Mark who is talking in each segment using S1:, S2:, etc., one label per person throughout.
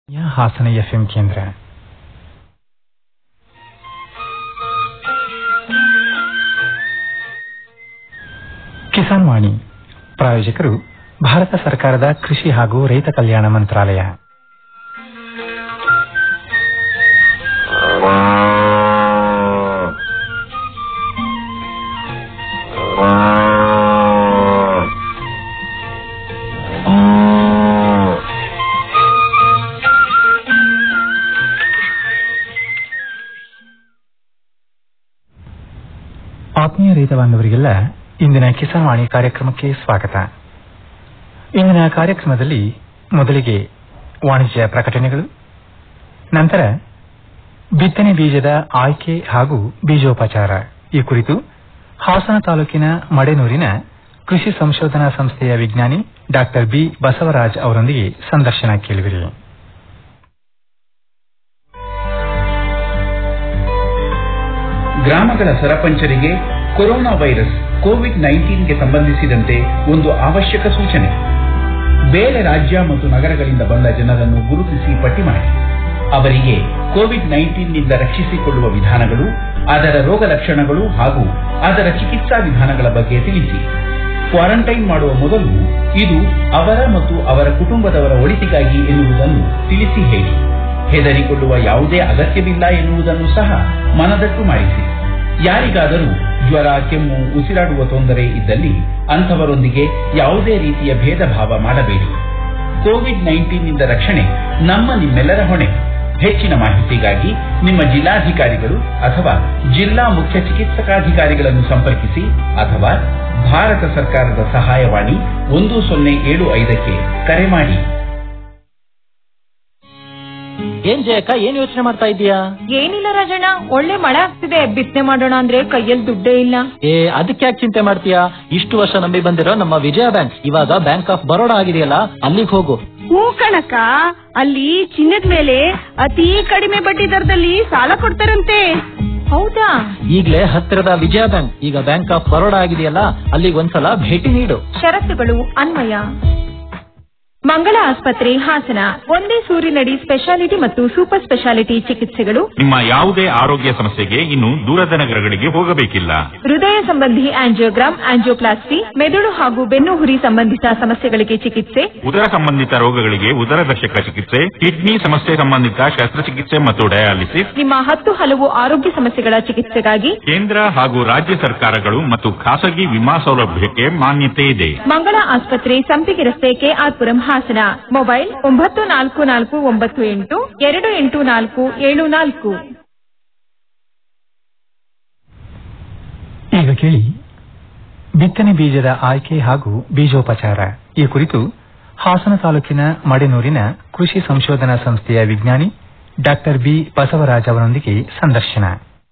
S1: ಯಾ Hassan FM ಕೇಂದ್ರ ಕಿಸಾನ್ ವಾಣಿ ಪ್ರಾಯೋಜಕರು ಭಾರತ ಸರ್ಕಾರದ ಕೃಷಿ ಹಾಗೂ ರೈತ ಕಲ್ಯಾಣ ಮಂತ್ರಾಲಯ ಆತ್ಮೀಯ ರೈತ ಬಾಂಧವರಿಗೆಲ್ಲ ಇಂದಿನ ಕಿಸಾನ್ ವಾಣಿ ಕಾರ್ಯಕ್ರಮಕ್ಕೆ ಸ್ವಾಗತ ಇಂದಿನ ಕಾರ್ಯಕ್ರಮದಲ್ಲಿ ಮೊದಲಿಗೆ ವಾಣಿಜ್ಯ ಪ್ರಕಟಣೆಗಳು ನಂತರ ಬಿತ್ತನೆ ಬೀಜದ ಆಯ್ಕೆ ಹಾಗೂ ಬೀಜೋಪಚಾರ ಈ ಕುರಿತು ಹಾಸನ ತಾಲೂಕಿನ ಮಡೆನೂರಿನ ಕೃಷಿ ಸಂಶೋಧನಾ ಸಂಸ್ಥೆಯ ವಿಜ್ಞಾನಿ ಡಾಕ್ಟರ್ ಬಿ ಬಸವರಾಜ್ ಅವರೊಂದಿಗೆ ಸಂದರ್ಶನ ಕೇಳುವಿರಿ
S2: ಗ್ರಾಮಗಳ ಸರಪಂಚರಿಗೆ ಕೊರೋನಾ ವೈರಸ್ ಕೋವಿಡ್ ನೈನ್ಟೀನ್ಗೆ ಸಂಬಂಧಿಸಿದಂತೆ ಒಂದು ಅವಶ್ಯಕ ಸೂಚನೆ ಬೇರೆ ರಾಜ್ಯ ಮತ್ತು ನಗರಗಳಿಂದ ಬಂದ ಜನರನ್ನು ಗುರುತಿಸಿ ಪಟ್ಟಿ ಮಾಡಿ ಅವರಿಗೆ ಕೋವಿಡ್ ನೈನ್ಟೀನ್ನಿಂದ ರಕ್ಷಿಸಿಕೊಳ್ಳುವ ವಿಧಾನಗಳು ಅದರ ರೋಗ ಲಕ್ಷಣಗಳು ಹಾಗೂ ಅದರ ಚಿಕಿತ್ಸಾ ವಿಧಾನಗಳ ಬಗ್ಗೆ ತಿಳಿಸಿ ಕ್ವಾರಂಟೈನ್ ಮಾಡುವ ಮೊದಲು ಇದು ಅವರ ಮತ್ತು ಅವರ ಕುಟುಂಬದವರ ಒಳಿತಿಗಾಗಿ ಎನ್ನುವುದನ್ನು ತಿಳಿಸಿ ಹೇಳಿ ಹೆದರಿಕೊಳ್ಳುವ ಯಾವುದೇ ಅಗತ್ಯವಿಲ್ಲ ಎನ್ನುವುದನ್ನು ಸಹ ಮನದಟ್ಟು ಮಾಡಿಸಿ ಯಾರಿಗಾದರೂ ಜ್ವರ ಕೆಮ್ಮು ಉಸಿರಾಡುವ ತೊಂದರೆ ಇದ್ದಲ್ಲಿ ಅಂಥವರೊಂದಿಗೆ ಯಾವುದೇ ರೀತಿಯ ಭೇದ ಭಾವ ಮಾಡಬೇಡಿ ಕೋವಿಡ್ ನೈನ್ಟೀನ್ನಿಂದ ರಕ್ಷಣೆ ನಮ್ಮ ನಿಮ್ಮೆಲ್ಲರ ಹೊಣೆ ಹೆಚ್ಚಿನ ಮಾಹಿತಿಗಾಗಿ ನಿಮ್ಮ ಜಿಲ್ಲಾಧಿಕಾರಿಗಳು ಅಥವಾ ಜಿಲ್ಲಾ ಮುಖ್ಯ ಚಿಕಿತ್ಸಕಾಧಿಕಾರಿಗಳನ್ನು ಸಂಪರ್ಕಿಸಿ ಅಥವಾ ಭಾರತ ಸರ್ಕಾರದ ಸಹಾಯವಾಣಿ ಒಂದು ಸೊನ್ನೆ ಏಳು ಐದಕ್ಕೆ ಕರೆ ಮಾಡಿ
S3: ಏನ್ ಜಯಕ್ಕ ಏನ್ ಯೋಚನೆ ಮಾಡ್ತಾ ಇದೀಯಾ
S4: ಏನಿಲ್ಲ ರಾಜಣ್ಣ ಒಳ್ಳೆ ಮಳೆ ಆಗ್ತಿದೆ ಬಿತ್ತನೆ ಮಾಡೋಣ ಅಂದ್ರೆ ಕೈಯಲ್ಲಿ ದುಡ್ಡೇ ಇಲ್ಲ
S3: ಏ ಅದಕ್ಕೆ ಯಾಕೆ ಚಿಂತೆ ಮಾಡ್ತೀಯಾ ಇಷ್ಟು ವರ್ಷ ನಂಬಿ ಬಂದಿರೋ ನಮ್ಮ ವಿಜಯ ಬ್ಯಾಂಕ್ ಇವಾಗ ಬ್ಯಾಂಕ್ ಆಫ್ ಬರೋಡಾ ಆಗಿದೆಯಲ್ಲ ಅಲ್ಲಿಗೆ ಹೋಗು
S5: ಹೂ ಕಣಕ ಅಲ್ಲಿ ಚಿನ್ನದ ಮೇಲೆ ಅತಿ ಕಡಿಮೆ ಬಡ್ಡಿ ದರದಲ್ಲಿ ಸಾಲ ಕೊಡ್ತಾರಂತೆ
S4: ಹೌದಾ
S3: ಈಗ್ಲೇ ಹತ್ತಿರದ ವಿಜಯ ಬ್ಯಾಂಕ್ ಈಗ ಬ್ಯಾಂಕ್ ಆಫ್ ಬರೋಡಾ ಆಗಿದೆಯಲ್ಲ ಅಲ್ಲಿಗೆ ಒಂದ್ಸಲ ಭೇಟಿ ನೀಡು
S4: ಷರತ್ತುಗಳು ಅನ್ವಯ ಮಂಗಳ ಆಸ್ಪತ್ರೆ ಹಾಸನ ಒಂದೇ ಸೂರಿನಡಿ ಸ್ಪೆಷಾಲಿಟಿ ಮತ್ತು ಸೂಪರ್ ಸ್ಪೆಷಾಲಿಟಿ ಚಿಕಿತ್ಸೆಗಳು
S6: ನಿಮ್ಮ ಯಾವುದೇ ಆರೋಗ್ಯ ಸಮಸ್ಯೆಗೆ ಇನ್ನು ದೂರದ ನಗರಗಳಿಗೆ ಹೋಗಬೇಕಿಲ್ಲ
S4: ಹೃದಯ ಸಂಬಂಧಿ ಆಂಜಿಯೋಗ್ರಾಮ್ ಆಂಜಿಯೋಪ್ಲಾಸ್ಟಿ ಮೆದುಳು ಹಾಗೂ ಬೆನ್ನು ಹುರಿ ಸಂಬಂಧಿತ ಸಮಸ್ಯೆಗಳಿಗೆ ಚಿಕಿತ್ಸೆ
S6: ಉದರ ಸಂಬಂಧಿತ ರೋಗಗಳಿಗೆ ಉದರದರ್ಶಕ ಚಿಕಿತ್ಸೆ ಕಿಡ್ನಿ ಸಮಸ್ಯೆ ಸಂಬಂಧಿತ ಶಸ್ತ್ರಚಿಕಿತ್ಸೆ ಮತ್ತು ಡಯಾಲಿಸಿಸ್
S4: ನಿಮ್ಮ ಹತ್ತು ಹಲವು ಆರೋಗ್ಯ ಸಮಸ್ಯೆಗಳ ಚಿಕಿತ್ಸೆಗಾಗಿ
S6: ಕೇಂದ್ರ ಹಾಗೂ ರಾಜ್ಯ ಸರ್ಕಾರಗಳು ಮತ್ತು ಖಾಸಗಿ ವಿಮಾ ಸೌಲಭ್ಯಕ್ಕೆ ಮಾನ್ಯತೆ ಇದೆ
S4: ಮಂಗಳ ಆಸ್ಪತ್ರೆ ಸಂಪಿಗೆ ರಸ್ತೆ ಕೆಆರ್ಪುರಂ ಹಾಸನ ಮೊಬೈಲ್ ಒಂಬತ್ತು ನಾಲ್ಕು ನಾಲ್ಕು ಒಂಬತ್ತು ಎಂಟು ಎರಡು ಎಂಟು ನಾಲ್ಕು ಏಳು ನಾಲ್ಕು
S1: ಈಗ ಕೇಳಿ ಬಿತ್ತನೆ ಬೀಜದ ಆಯ್ಕೆ ಹಾಗೂ ಬೀಜೋಪಚಾರ ಈ ಕುರಿತು ಹಾಸನ ತಾಲೂಕಿನ ಮಡೆನೂರಿನ ಕೃಷಿ ಸಂಶೋಧನಾ ಸಂಸ್ಥೆಯ ವಿಜ್ಞಾನಿ ಡಾಕ್ಟರ್ ಬಿ ಬಸವರಾಜ್ ಅವರೊಂದಿಗೆ ಸಂದರ್ಶನ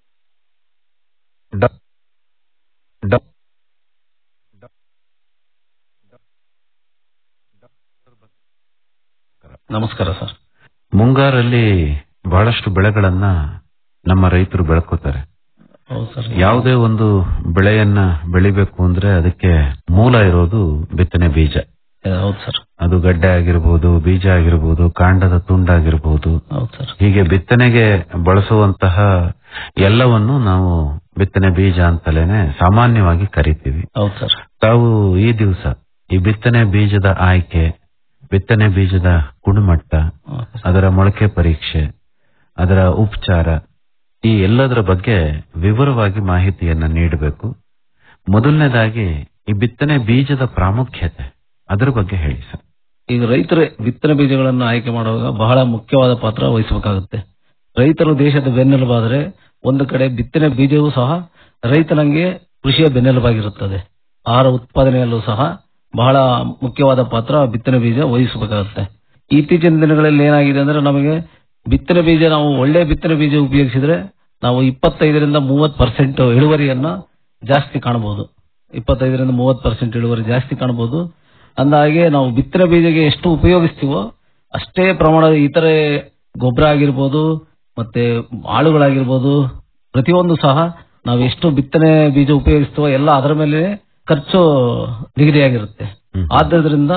S7: ನಮಸ್ಕಾರ ಸರ್ ಮುಂಗಾರಲ್ಲಿ ಬಹಳಷ್ಟು ಬೆಳೆಗಳನ್ನ ನಮ್ಮ ರೈತರು ಬೆಳ್ಕೋತಾರೆ
S3: ಹೌದು ಸರ್
S7: ಯಾವುದೇ ಒಂದು ಬೆಳೆಯನ್ನ ಬೆಳಿಬೇಕು ಅಂದ್ರೆ ಅದಕ್ಕೆ ಮೂಲ ಇರೋದು ಬಿತ್ತನೆ ಬೀಜ
S3: ಹೌದು ಸರ್
S7: ಅದು ಗಡ್ಡೆ ಆಗಿರ್ಬೋದು ಬೀಜ ಆಗಿರ್ಬೋದು ಕಾಂಡದ ತುಂಡಾಗಿರ್ಬೋದು
S3: ಹೌದು ಸರ್
S7: ಹೀಗೆ ಬಿತ್ತನೆಗೆ ಬಳಸುವಂತಹ ಎಲ್ಲವನ್ನು ನಾವು ಬಿತ್ತನೆ ಬೀಜ ಅಂತಲೇನೆ ಸಾಮಾನ್ಯವಾಗಿ ಕರಿತೀವಿ
S3: ಹೌದು ಸರ್
S7: ತಾವು ಈ ದಿವಸ ಈ ಬಿತ್ತನೆ ಬೀಜದ ಆಯ್ಕೆ ಬಿತ್ತನೆ ಬೀಜದ ಗುಣಮಟ್ಟ ಅದರ ಮೊಳಕೆ ಪರೀಕ್ಷೆ ಅದರ ಉಪಚಾರ ಈ ಎಲ್ಲದರ ಬಗ್ಗೆ ವಿವರವಾಗಿ ಮಾಹಿತಿಯನ್ನ ನೀಡಬೇಕು ಮೊದಲನೇದಾಗಿ ಈ ಬಿತ್ತನೆ ಬೀಜದ ಪ್ರಾಮುಖ್ಯತೆ ಅದರ ಬಗ್ಗೆ ಹೇಳಿ ಸರ್
S8: ಈಗ ರೈತರು ಬಿತ್ತನೆ ಬೀಜಗಳನ್ನು ಆಯ್ಕೆ ಮಾಡುವಾಗ ಬಹಳ ಮುಖ್ಯವಾದ ಪಾತ್ರ ವಹಿಸಬೇಕಾಗುತ್ತೆ ರೈತರು ದೇಶದ ಬೆನ್ನೆಲುಬಾದರೆ ಒಂದು ಕಡೆ ಬಿತ್ತನೆ ಬೀಜವೂ ಸಹ ರೈತನಿಗೆ ಕೃಷಿಯ ಬೆನ್ನೆಲುಬಾಗಿರುತ್ತದೆ ಆಹಾರ ಉತ್ಪಾದನೆಯಲ್ಲೂ ಸಹ ಬಹಳ ಮುಖ್ಯವಾದ ಪಾತ್ರ ಬಿತ್ತನೆ ಬೀಜ ವಹಿಸಬೇಕಾಗುತ್ತೆ ಇತ್ತೀಚಿನ ದಿನಗಳಲ್ಲಿ ಏನಾಗಿದೆ ಅಂದ್ರೆ ನಮಗೆ ಬಿತ್ತನೆ ಬೀಜ ನಾವು ಒಳ್ಳೆ ಬಿತ್ತನೆ ಬೀಜ ಉಪಯೋಗಿಸಿದ್ರೆ ನಾವು ಇಪ್ಪತ್ತೈದರಿಂದ ಮೂವತ್ತು ಪರ್ಸೆಂಟ್ ಇಳುವರಿಯನ್ನ ಜಾಸ್ತಿ ಕಾಣಬಹುದು ಇಪ್ಪತ್ತೈದರಿಂದ ಮೂವತ್ತು ಪರ್ಸೆಂಟ್ ಇಳುವರಿ ಜಾಸ್ತಿ ಕಾಣಬಹುದು ಅಂದಾಗೆ ನಾವು ಬಿತ್ತನೆ ಬೀಜಗೆ ಎಷ್ಟು ಉಪಯೋಗಿಸ್ತೀವೋ ಅಷ್ಟೇ ಪ್ರಮಾಣದ ಇತರೆ ಗೊಬ್ಬರ ಆಗಿರ್ಬೋದು ಮತ್ತೆ ಆಳುಗಳಾಗಿರ್ಬೋದು ಪ್ರತಿಯೊಂದು ಸಹ ನಾವು ಎಷ್ಟು ಬಿತ್ತನೆ ಬೀಜ ಉಪಯೋಗಿಸ್ತೀವೋ ಎಲ್ಲ ಅದರ ಮೇಲೆ ಖರ್ಚು ನಿಗದಿಯಾಗಿರುತ್ತೆ ಆದ್ದರಿಂದ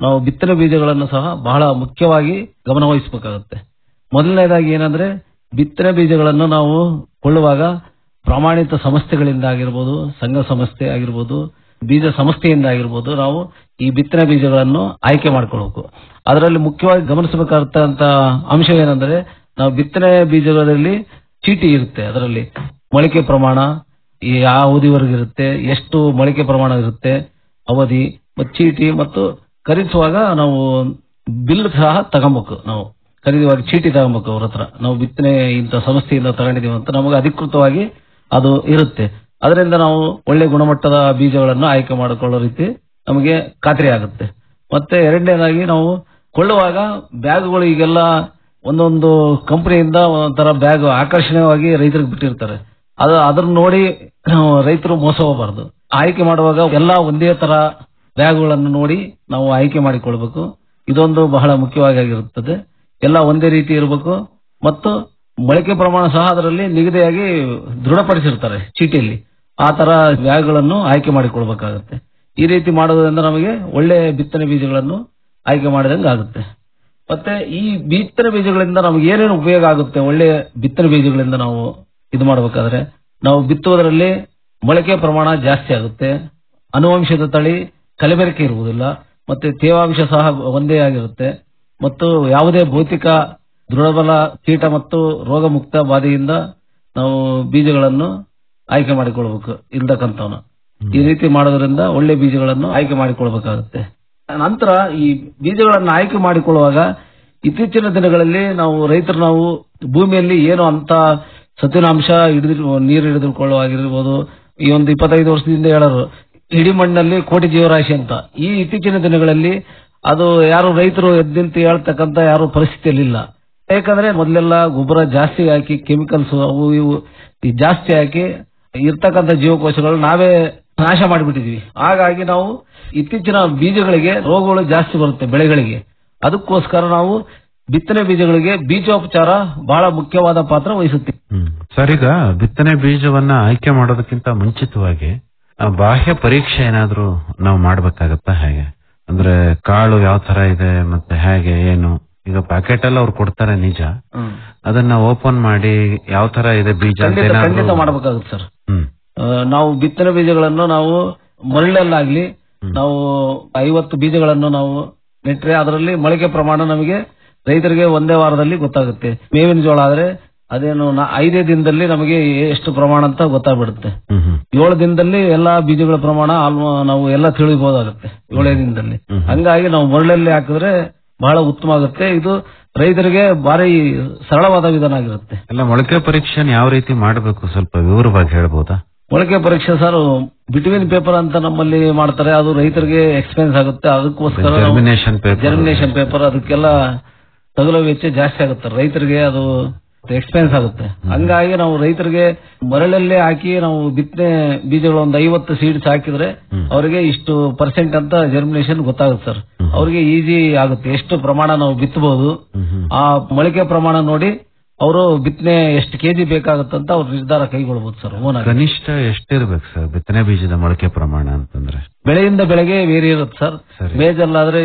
S8: ನಾವು ಬಿತ್ತನೆ ಬೀಜಗಳನ್ನು ಸಹ ಬಹಳ ಮುಖ್ಯವಾಗಿ ಗಮನವಹಿಸಬೇಕಾಗುತ್ತೆ ಮೊದಲನೇದಾಗಿ ಏನಂದ್ರೆ ಬಿತ್ತನೆ ಬೀಜಗಳನ್ನು ನಾವು ಕೊಳ್ಳುವಾಗ ಪ್ರಾಮಾಣಿತ ಸಂಸ್ಥೆಗಳಿಂದ ಆಗಿರ್ಬೋದು ಸಂಘ ಸಂಸ್ಥೆ ಆಗಿರ್ಬೋದು ಬೀಜ ಸಂಸ್ಥೆಯಿಂದ ಆಗಿರ್ಬೋದು ನಾವು ಈ ಬಿತ್ತನೆ ಬೀಜಗಳನ್ನು ಆಯ್ಕೆ ಮಾಡ್ಕೊಳ್ಬೇಕು ಅದರಲ್ಲಿ ಮುಖ್ಯವಾಗಿ ಗಮನಿಸಬೇಕಾದಂತ ಅಂಶ ಏನಂದ್ರೆ ನಾವು ಬಿತ್ತನೆ ಬೀಜಗಳಲ್ಲಿ ಚೀಟಿ ಇರುತ್ತೆ ಅದರಲ್ಲಿ ಮೊಳಕೆ ಪ್ರಮಾಣ ಈ ಯಾವ ಅವಧಿವರೆಗೆ ಇರುತ್ತೆ ಎಷ್ಟು ಮೊಳಕೆ ಪ್ರಮಾಣ ಇರುತ್ತೆ ಅವಧಿ ಮತ್ತು ಚೀಟಿ ಮತ್ತು ಖರೀದಿಸುವಾಗ ನಾವು ಬಿಲ್ ಸಹ ತಗೊಬೇಕು ನಾವು ಖರೀದಿವಾಗ ಚೀಟಿ ತಗೊಬೇಕು ಅವ್ರ ಹತ್ರ ನಾವು ಬಿತ್ತನೆ ಇಂಥ ಸಂಸ್ಥೆಯಿಂದ ತಗೊಂಡಿದೀವಿ ಅಂತ ನಮಗೆ ಅಧಿಕೃತವಾಗಿ ಅದು ಇರುತ್ತೆ ಅದರಿಂದ ನಾವು ಒಳ್ಳೆ ಗುಣಮಟ್ಟದ ಬೀಜಗಳನ್ನು ಆಯ್ಕೆ ಮಾಡಿಕೊಳ್ಳೋ ರೀತಿ ನಮಗೆ ಖಾತ್ರಿ ಆಗುತ್ತೆ ಮತ್ತೆ ಎರಡನೇದಾಗಿ ನಾವು ಕೊಳ್ಳುವಾಗ ಬ್ಯಾಗ್ಗಳು ಈಗೆಲ್ಲ ಒಂದೊಂದು ಕಂಪನಿಯಿಂದ ಒಂಥರ ಬ್ಯಾಗ್ ಆಕರ್ಷಣೀಯವಾಗಿ ರೈತರಿಗೆ ಬಿಟ್ಟಿರ್ತಾರೆ ಅದು ಅದನ್ನ ನೋಡಿ ನಾವು ರೈತರು ಮೋಸ ಹೋಗಬಾರ್ದು ಆಯ್ಕೆ ಮಾಡುವಾಗ ಎಲ್ಲಾ ಒಂದೇ ತರ ಬ್ಯಾಗ್ಗಳನ್ನು ನೋಡಿ ನಾವು ಆಯ್ಕೆ ಮಾಡಿಕೊಳ್ಬೇಕು ಇದೊಂದು ಬಹಳ ಮುಖ್ಯವಾಗಿರುತ್ತದೆ ಎಲ್ಲ ಒಂದೇ ರೀತಿ ಇರಬೇಕು ಮತ್ತು ಮೊಳಕೆ ಪ್ರಮಾಣ ಸಹ ಅದರಲ್ಲಿ ನಿಗದಿಯಾಗಿ ದೃಢಪಡಿಸಿರ್ತಾರೆ ಚೀಟಿಯಲ್ಲಿ ಆ ತರ ಬ್ಯಾಗ್ಗಳನ್ನು ಆಯ್ಕೆ ಮಾಡಿಕೊಳ್ಬೇಕಾಗುತ್ತೆ ಈ ರೀತಿ ಮಾಡೋದ್ರಿಂದ ನಮಗೆ ಒಳ್ಳೆ ಬಿತ್ತನೆ ಬೀಜಗಳನ್ನು ಆಯ್ಕೆ ಮಾಡಿದಂಗೆ ಆಗುತ್ತೆ ಮತ್ತೆ ಈ ಬಿತ್ತನೆ ಬೀಜಗಳಿಂದ ನಮ್ಗೆ ಏನೇನು ಉಪಯೋಗ ಆಗುತ್ತೆ ಒಳ್ಳೆ ಬಿತ್ತನೆ ಬೀಜಗಳಿಂದ ನಾವು ಇದು ಮಾಡಬೇಕಾದ್ರೆ ನಾವು ಬಿತ್ತುವುದರಲ್ಲಿ ಮೊಳಕೆ ಪ್ರಮಾಣ ಜಾಸ್ತಿ ಆಗುತ್ತೆ ಅನುವಂಶದ ತಳಿ ಕಲಬೆರಕೆ ಇರುವುದಿಲ್ಲ ಮತ್ತೆ ತೇವಾಂಶ ಸಹ ಒಂದೇ ಆಗಿರುತ್ತೆ ಮತ್ತು ಯಾವುದೇ ಭೌತಿಕ ದೃಢಬಲ ಕೀಟ ಮತ್ತು ರೋಗ ಮುಕ್ತ ಬಾಧೆಯಿಂದ ನಾವು ಬೀಜಗಳನ್ನು ಆಯ್ಕೆ ಮಾಡಿಕೊಳ್ಬೇಕು ಇಲ್ದಕ್ಕಂಥವನ್ನ ಈ ರೀತಿ ಮಾಡೋದ್ರಿಂದ ಒಳ್ಳೆ ಬೀಜಗಳನ್ನು ಆಯ್ಕೆ ಮಾಡಿಕೊಳ್ಬೇಕಾಗುತ್ತೆ ನಂತರ ಈ ಬೀಜಗಳನ್ನು ಆಯ್ಕೆ ಮಾಡಿಕೊಳ್ಳುವಾಗ ಇತ್ತೀಚಿನ ದಿನಗಳಲ್ಲಿ ನಾವು ರೈತರು ನಾವು ಭೂಮಿಯಲ್ಲಿ ಏನು ಅಂತ ಸತ್ಯನಾಂಶ ಹಿಡಿದು ನೀರು ಹಿಡಿದುಕೊಳ್ಳುವಾಗಿರ್ಬೋದು ಈ ಒಂದು ಇಪ್ಪತ್ತೈದು ವರ್ಷದಿಂದ ಹೇಳೋರು ಇಡೀ ಮಣ್ಣಲ್ಲಿ ಕೋಟಿ ಜೀವರಾಶಿ ಅಂತ ಈ ಇತ್ತೀಚಿನ ದಿನಗಳಲ್ಲಿ ಅದು ಯಾರು ರೈತರು ಎದ್ದಿಂತ ಹೇಳ್ತಕ್ಕಂತ ಯಾರು ಪರಿಸ್ಥಿತಿಯಲ್ಲಿಲ್ಲ ಯಾಕಂದ್ರೆ ಮೊದಲೆಲ್ಲ ಗೊಬ್ಬರ ಜಾಸ್ತಿ ಹಾಕಿ ಕೆಮಿಕಲ್ಸ್ ಅವು ಇವು ಈ ಜಾಸ್ತಿ ಹಾಕಿ ಇರ್ತಕ್ಕಂಥ ಜೀವಕೋಶಗಳು ನಾವೇ ನಾಶ ಮಾಡಿಬಿಟ್ಟಿದೀವಿ ಹಾಗಾಗಿ ನಾವು ಇತ್ತೀಚಿನ ಬೀಜಗಳಿಗೆ ರೋಗಗಳು ಜಾಸ್ತಿ ಬರುತ್ತೆ ಬೆಳೆಗಳಿಗೆ ಅದಕ್ಕೋಸ್ಕರ ನಾವು ಬಿತ್ತನೆ ಬೀಜಗಳಿಗೆ ಬೀಜೋಪಚಾರ ಬಹಳ ಮುಖ್ಯವಾದ ಪಾತ್ರ ವಹಿಸುತ್ತೆ
S7: ಹ್ಮ್ ಸರ್ ಈಗ ಬಿತ್ತನೆ ಬೀಜವನ್ನ ಆಯ್ಕೆ ಮಾಡೋದಕ್ಕಿಂತ ಮುಂಚಿತವಾಗಿ ಆ, ಬಾಹ್ಯ ಪರೀಕ್ಷೆ ಏನಾದ್ರೂ ನಾವು ಮಾಡ್ಬೇಕಾಗತ್ತಾ ಹೇಗೆ ಅಂದ್ರೆ ಕಾಳು ಯಾವ ತರ ಇದೆ ಮತ್ತೆ ಹೇಗೆ ಏನು ಈಗ ಪ್ಯಾಕೆಟ್ ಎಲ್ಲ ಅವ್ರು ಕೊಡ್ತಾರೆ ನಿಜ ಅದನ್ನ ಓಪನ್ ಮಾಡಿ ಯಾವ ತರ ಇದೆ ಬೀಜ ಅಂತ
S8: ಖಂಡಿತ
S7: ಏನಾದ್ರೂ-
S8: ಖಂಡಿತ ಮಾಡಬೇಕಾಗುತ್ತೆ ಸರ್
S7: ಹ್ಮ್
S8: ಆ, ನಾವು ಬಿತ್ತನೆ ಬೀಜಗಳನ್ನು ನಾವು ಮರಳಲ್ಲಾಗ್ಲಿ ನಾವು ಐವತ್ತು ಬೀಜಗಳನ್ನು ನಾವು ನೆಟ್ರೆ ಅದರಲ್ಲಿ ಮೊಳಕೆ ಪ್ರಮಾಣ ನಮಗೆ ರೈತರಿಗೆ ಒಂದೇ ವಾರದಲ್ಲಿ ಗೊತ್ತಾಗುತ್ತೆ ಮೇವಿನ ಜೋಳ ಆದ್ರೆ ಅದೇನು ನಾ- ಐದೇ ದಿನದಲ್ಲಿ ನಮಗೆ ಎಷ್ಟು ಪ್ರಮಾಣ ಅಂತ ಗೊತ್ತಾಗ್ಬಿಡುತ್ತೆ
S7: ಹ್ಮ್ ಹ್ಮ್
S8: ಏಳು ದಿನದಲ್ಲಿ ಎಲ್ಲಾ ಬೀಜಗಳ ಪ್ರಮಾಣ ಆಲ್ಮೋ ನಾವು ಎಲ್ಲ ತಿಳಿಬಹುದಾಗುತ್ತೆ ಏಳೇ ದಿನದಲ್ಲಿ ಹಂಗಾಗಿ ನಾವು ಮರಳಲ್ಲಿ ಹಾಕಿದ್ರೆ ಬಹಳ ಉತ್ತಮ ಆಗುತ್ತೆ ಇದು ರೈತರಿಗೆ ಭಾರಿ ಸರಳವಾದ ವಿಧಾನ ಆಗಿರುತ್ತೆ
S7: ಎಲ್ಲ ಮೊಳಕೆ ಪರೀಕ್ಷೆನ ಯಾವ ರೀತಿ ಮಾಡಬೇಕು ಸ್ವಲ್ಪ ವಿವರವಾಗಿ ಹೇಳ್ಬೋದಾ
S8: ಮೊಳಕೆ ಪರೀಕ್ಷೆ ಸರ್ ಬಿಟ್ವೀನ್ ಪೇಪರ್ ಅಂತ ನಮ್ಮಲ್ಲಿ ಮಾಡ್ತಾರೆ ಅದು ರೈತರಿಗೆ ಎಕ್ಸ್ಪೆನ್ಸ್ ಆಗುತ್ತೆ ಅದಕ್ಕೋಸ್ಕರ ನಾವು-
S7: ಜರ್ಮಿನೇಷನ್ ಪೇಪರ್
S8: ಜರ್ಮಿನೇಷನ್ ಪೇಪರ್ ಅದಕ್ಕೆಲ್ಲ ತಗುಲೋ ವೆಚ್ಚ ಜಾಸ್ತಿ ಆಗುತ್ತೆ ರೈತರಿಗೆ ಅದು ಎಕ್ಸ್ಪೆನ್ಸ್ ಆಗುತ್ತೆ ಹಂಗಾಗಿ ನಾವು ರೈತರಿಗೆ ಮರಳಲ್ಲೇ ಹಾಕಿ ನಾವು ಬಿತ್ತನೆ ಬೀಜಗಳು ಒಂದು ಐವತ್ತು ಸೀಡ್ಸ್ ಹಾಕಿದ್ರೆ ಅವರಿಗೆ ಇಷ್ಟು ಪರ್ಸೆಂಟ್ ಅಂತ ಜರ್ಮಿನೇಷನ್ ಗೊತ್ತಾಗುತ್ತೆ ಸರ್ ಅವರಿಗೆ ಈಸಿ ಆಗುತ್ತೆ ಎಷ್ಟು ಪ್ರಮಾಣ ನಾವು ಬಿತ್ತಬಹುದು ಆ ಮೊಳಕೆ ಪ್ರಮಾಣ ನೋಡಿ ಅವರು ಬಿತ್ತನೆ ಎಷ್ಟು ಕೆಜಿ ಬೇಕಾಗುತ್ತಂತ ಅವ್ರು ನಿರ್ಧಾರ ಕೈಗೊಳ್ಬಹುದು ಸರ್ ಓನ್ ಆಗಿ
S7: ಕನಿಷ್ಠ ಎಷ್ಟಿರ್ಬೇಕು ಸರ್ ಬಿತ್ತನೆ ಬೀಜದ ಮೊಳಕೆ ಪ್ರಮಾಣ ಅಂತಂದ್ರೆ
S8: ಬೆಳೆಯಿಂದ ಬೆಳೆಗೆ ವೇರಿ ಇರುತ್ತೆ ಸರ್
S7: ಸರಿ.
S8: ಮೇಜಲ್ ಆದ್ರೆ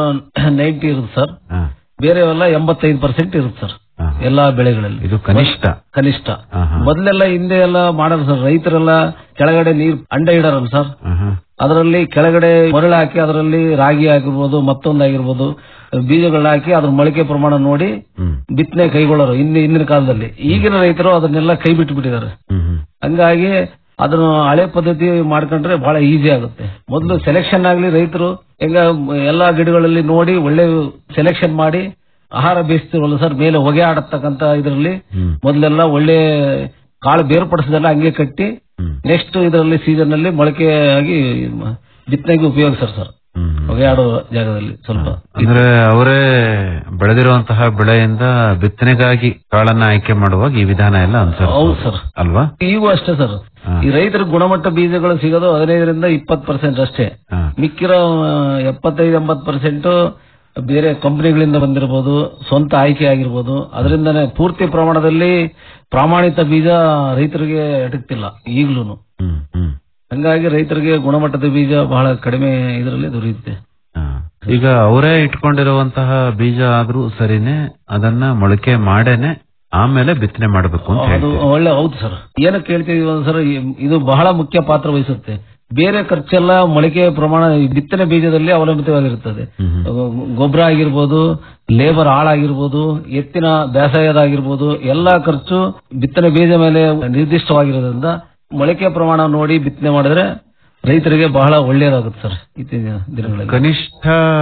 S8: ನೈಂಟಿ ಇರುತ್ತೆ ಸರ್
S7: ಹಾ,
S8: ಬೇರೆ ಎಲ್ಲ ಎಂಬತ್ತೈದು ಪರ್ಸೆಂಟ್ ಇರುತ್ತೆ ಸರ್
S7: ಹಾ.
S8: ಎಲ್ಲಾ ಬೆಳೆಗಳಲ್ಲಿ
S7: ಇದು ಕನಿಷ್ಠ
S8: ಕನಿಷ್ಠ
S7: ಆಹಾ.
S8: ಮೊದಲೆಲ್ಲ ಹಿಂದೆ ಎಲ್ಲ ಮಾಡೋರು ಸರ್ ರೈತರೆಲ್ಲ ಕೆಳಗಡೆ ನೀರ್ ಅಂಡ ಇಡರಲ್ಲ ಸರ್
S7: ಆಹಾ.
S8: ಅದರಲ್ಲಿ ಕೆಳಗಡೆ ಮರಳು ಹಾಕಿ ಅದರಲ್ಲಿ ರಾಗಿ ಆಗಿರ್ಬೋದು ಮತ್ತೊಂದಾಗಿರ್ಬೋದು ಬೀಜಗಳನ್ನ ಹಾಕಿ ಅದ್ರ ಮೊಳಕೆ ಪ್ರಮಾಣ ನೋಡಿ
S7: ಹ್ಮ್
S8: ಬಿತ್ತನೆ ಕೈಗೊಳ್ಳೋರು ಇನ್ನು ಹಿಂದಿನ ಕಾಲದಲ್ಲಿ ಈಗಿನ ರೈತರು ಅದನ್ನೆಲ್ಲ ಕೈ ಬಿಟ್ಟು ಬಿಟ್ಟಿದ್ದಾರೆ
S7: ಹ್ಮ್ ಹ್ಮ್
S8: ಹಂಗಾಗಿ ಅದನ್ನು ಹಳೆ ಪದ್ಧತಿ ಮಾಡ್ಕೊಂಡ್ರೆ ಬಹಳ ಈಸಿ ಆಗುತ್ತೆ ಮೊದಲು ಸೆಲೆಕ್ಷನ್ ಆಗ್ಲಿ ರೈತರು ಹೆಂಗ ಎಲ್ಲಾ ಗಿಡಗಳಲ್ಲಿ ನೋಡಿ ಒಳ್ಳೆ ಸೆಲೆಕ್ಷನ್ ಮಾಡಿ ಆಹಾರ ಬೇಯಿಸ್ತಿರಲ್ಲ ಸರ್ ಮೇಲೆ ಹೊಗೆ ಆಡತಕ್ಕಂತ ಇದರಲ್ಲಿ
S7: ಹ್ಮ್.
S8: ಮೊದಲೆಲ್ಲ ಒಳ್ಳೆ ಕಾಳು ಬೇರ್ಪಡಿಸದೆಲ್ಲ ಹಂಗೆ ಕಟ್ಟಿ
S7: ಹ್ಮ್.
S8: ನೆಕ್ಸ್ಟ್ ಇದರಲ್ಲಿ ಸೀಸನ್ ಅಲ್ಲಿ ಮೊಳಕೆ ಆಗಿ ಮ- ಬಿತ್ತನೆಗೆ ಉಪಯೋಗಿಸ್ತಾರೆ ಸರ್
S7: ಹ್ಮ್ ಹ್ಮ್.
S8: ಹೊಗೆ ಆಡೋ ಜಾಗದಲ್ಲಿ ಸ್ವಲ್ಪ
S7: ಅಂದ್ರೆ ಅವರೇ ಬೆಳೆದಿರುವಂತಹ ಬೆಳೆಯಿಂದ ಬಿತ್ತನೆಗಾಗಿ ಕಾಳನ್ನ ಆಯ್ಕೆ ಮಾಡುವಾಗ ಈ ವಿಧಾನ ಎಲ್ಲ
S8: ಹೌದು
S7: ಅನುಸರಿಸ
S8: ಸರ್
S7: ಅಲ್ವಾ
S8: ಈಗೂ ಅಷ್ಟೇ ಸರ್
S7: ಹಾ.
S8: ಈ ರೈತರ ಗುಣಮಟ್ಟ ಬೀಜಗಳು ಸಿಗೋದು ಹದಿನೈದರಿಂದ ಇಪ್ಪತ್ತು ಪರ್ಸೆಂಟ್ ಅಷ್ಟೇ
S7: ಹಾ.
S8: ಮಿಕ್ಕಿರೋ ಎಪ್ಪತ್ತೈದು ಎಂಬತ್ತು ಪರ್ಸೆಂಟ್ ಬೇರೆ ಕಂಪನಿಗಳಿಂದ ಬಂದಿರಬಹುದು ಸ್ವಂತ ಆಯ್ಕೆ ಆಗಿರ್ಬೋದು ಅದರಿಂದನೇ ಪೂರ್ತಿ ಪ್ರಮಾಣದಲ್ಲಿ ಪ್ರಾಮಾಣಿತ ಬೀಜ ರೈತರಿಗೆ ಎಟಕ್ತಿಲ್ಲ ಈಗ್ಲೂ
S7: ಹ್ಮ್ ಹ್ಮ್
S8: ಹಂಗಾಗಿ ರೈತರಿಗೆ ಗುಣಮಟ್ಟದ ಬೀಜ ಬಹಳ ಕಡಿಮೆ ಇದರಲ್ಲಿ ದೊರೆಯುತ್ತೆ
S7: ಹಾ. ಈಗ ಅವರೇ ಇಟ್ಕೊಂಡಿರುವಂತಹ ಬೀಜ ಆದ್ರೂ ಸರಿನೇ ಅದನ್ನ ಮೊಳಕೆ ಮಾಡೇನೆ ಆಮೇಲೆ ಬಿತ್ತನೆ ಮಾಡಬೇಕು ಅಂತ
S8: ಅದು
S7: ಹೇಳ್ತೀವಿ
S8: ಒಳ್ಳೆ ಹೌದು ಸರ್ ಏನಕ್ಕೆ ಹೇಳ್ತೀವಿ ಸರ್ ಇದು ಬಹಳ ಮುಖ್ಯ ಪಾತ್ರ ವಹಿಸುತ್ತೆ ಬೇರೆ ಖರ್ಚೆಲ್ಲ ಮೊಳಕೆ ಪ್ರಮಾಣ ಈ ಬಿತ್ತನೆ ಬೀಜದಲ್ಲಿ ಅವಲಂಬಿತವಾಗಿರುತ್ತದೆ ಗೊಬ್ಬರ ಆಗಿರ್ಬೋದು ಲೇಬರ್ ಆಳಾಗಿರ್ಬೋದು ಎತ್ತಿನ ಬೇಸಾಯದಾಗಿರ್ಬೋದು ಎಲ್ಲಾ ಖರ್ಚು ಬಿತ್ತನೆ ಬೀಜ ಮೇಲೆ ನಿರ್ದಿಷ್ಟವಾಗಿರೋದ್ರಿಂದ ಮೊಳಕೆ ಪ್ರಮಾಣ ನೋಡಿ ಬಿತ್ತನೆ ಮಾಡಿದ್ರೆ ರೈತರಿಗೆ ಬಹಳ ಒಳ್ಳೆಯದಾಗುತ್ತೆ ಸರ್ ಇತ್ತೀಚಿನ ದಿನಗಳಲ್ಲಿ
S7: ಕನಿಷ್ಠ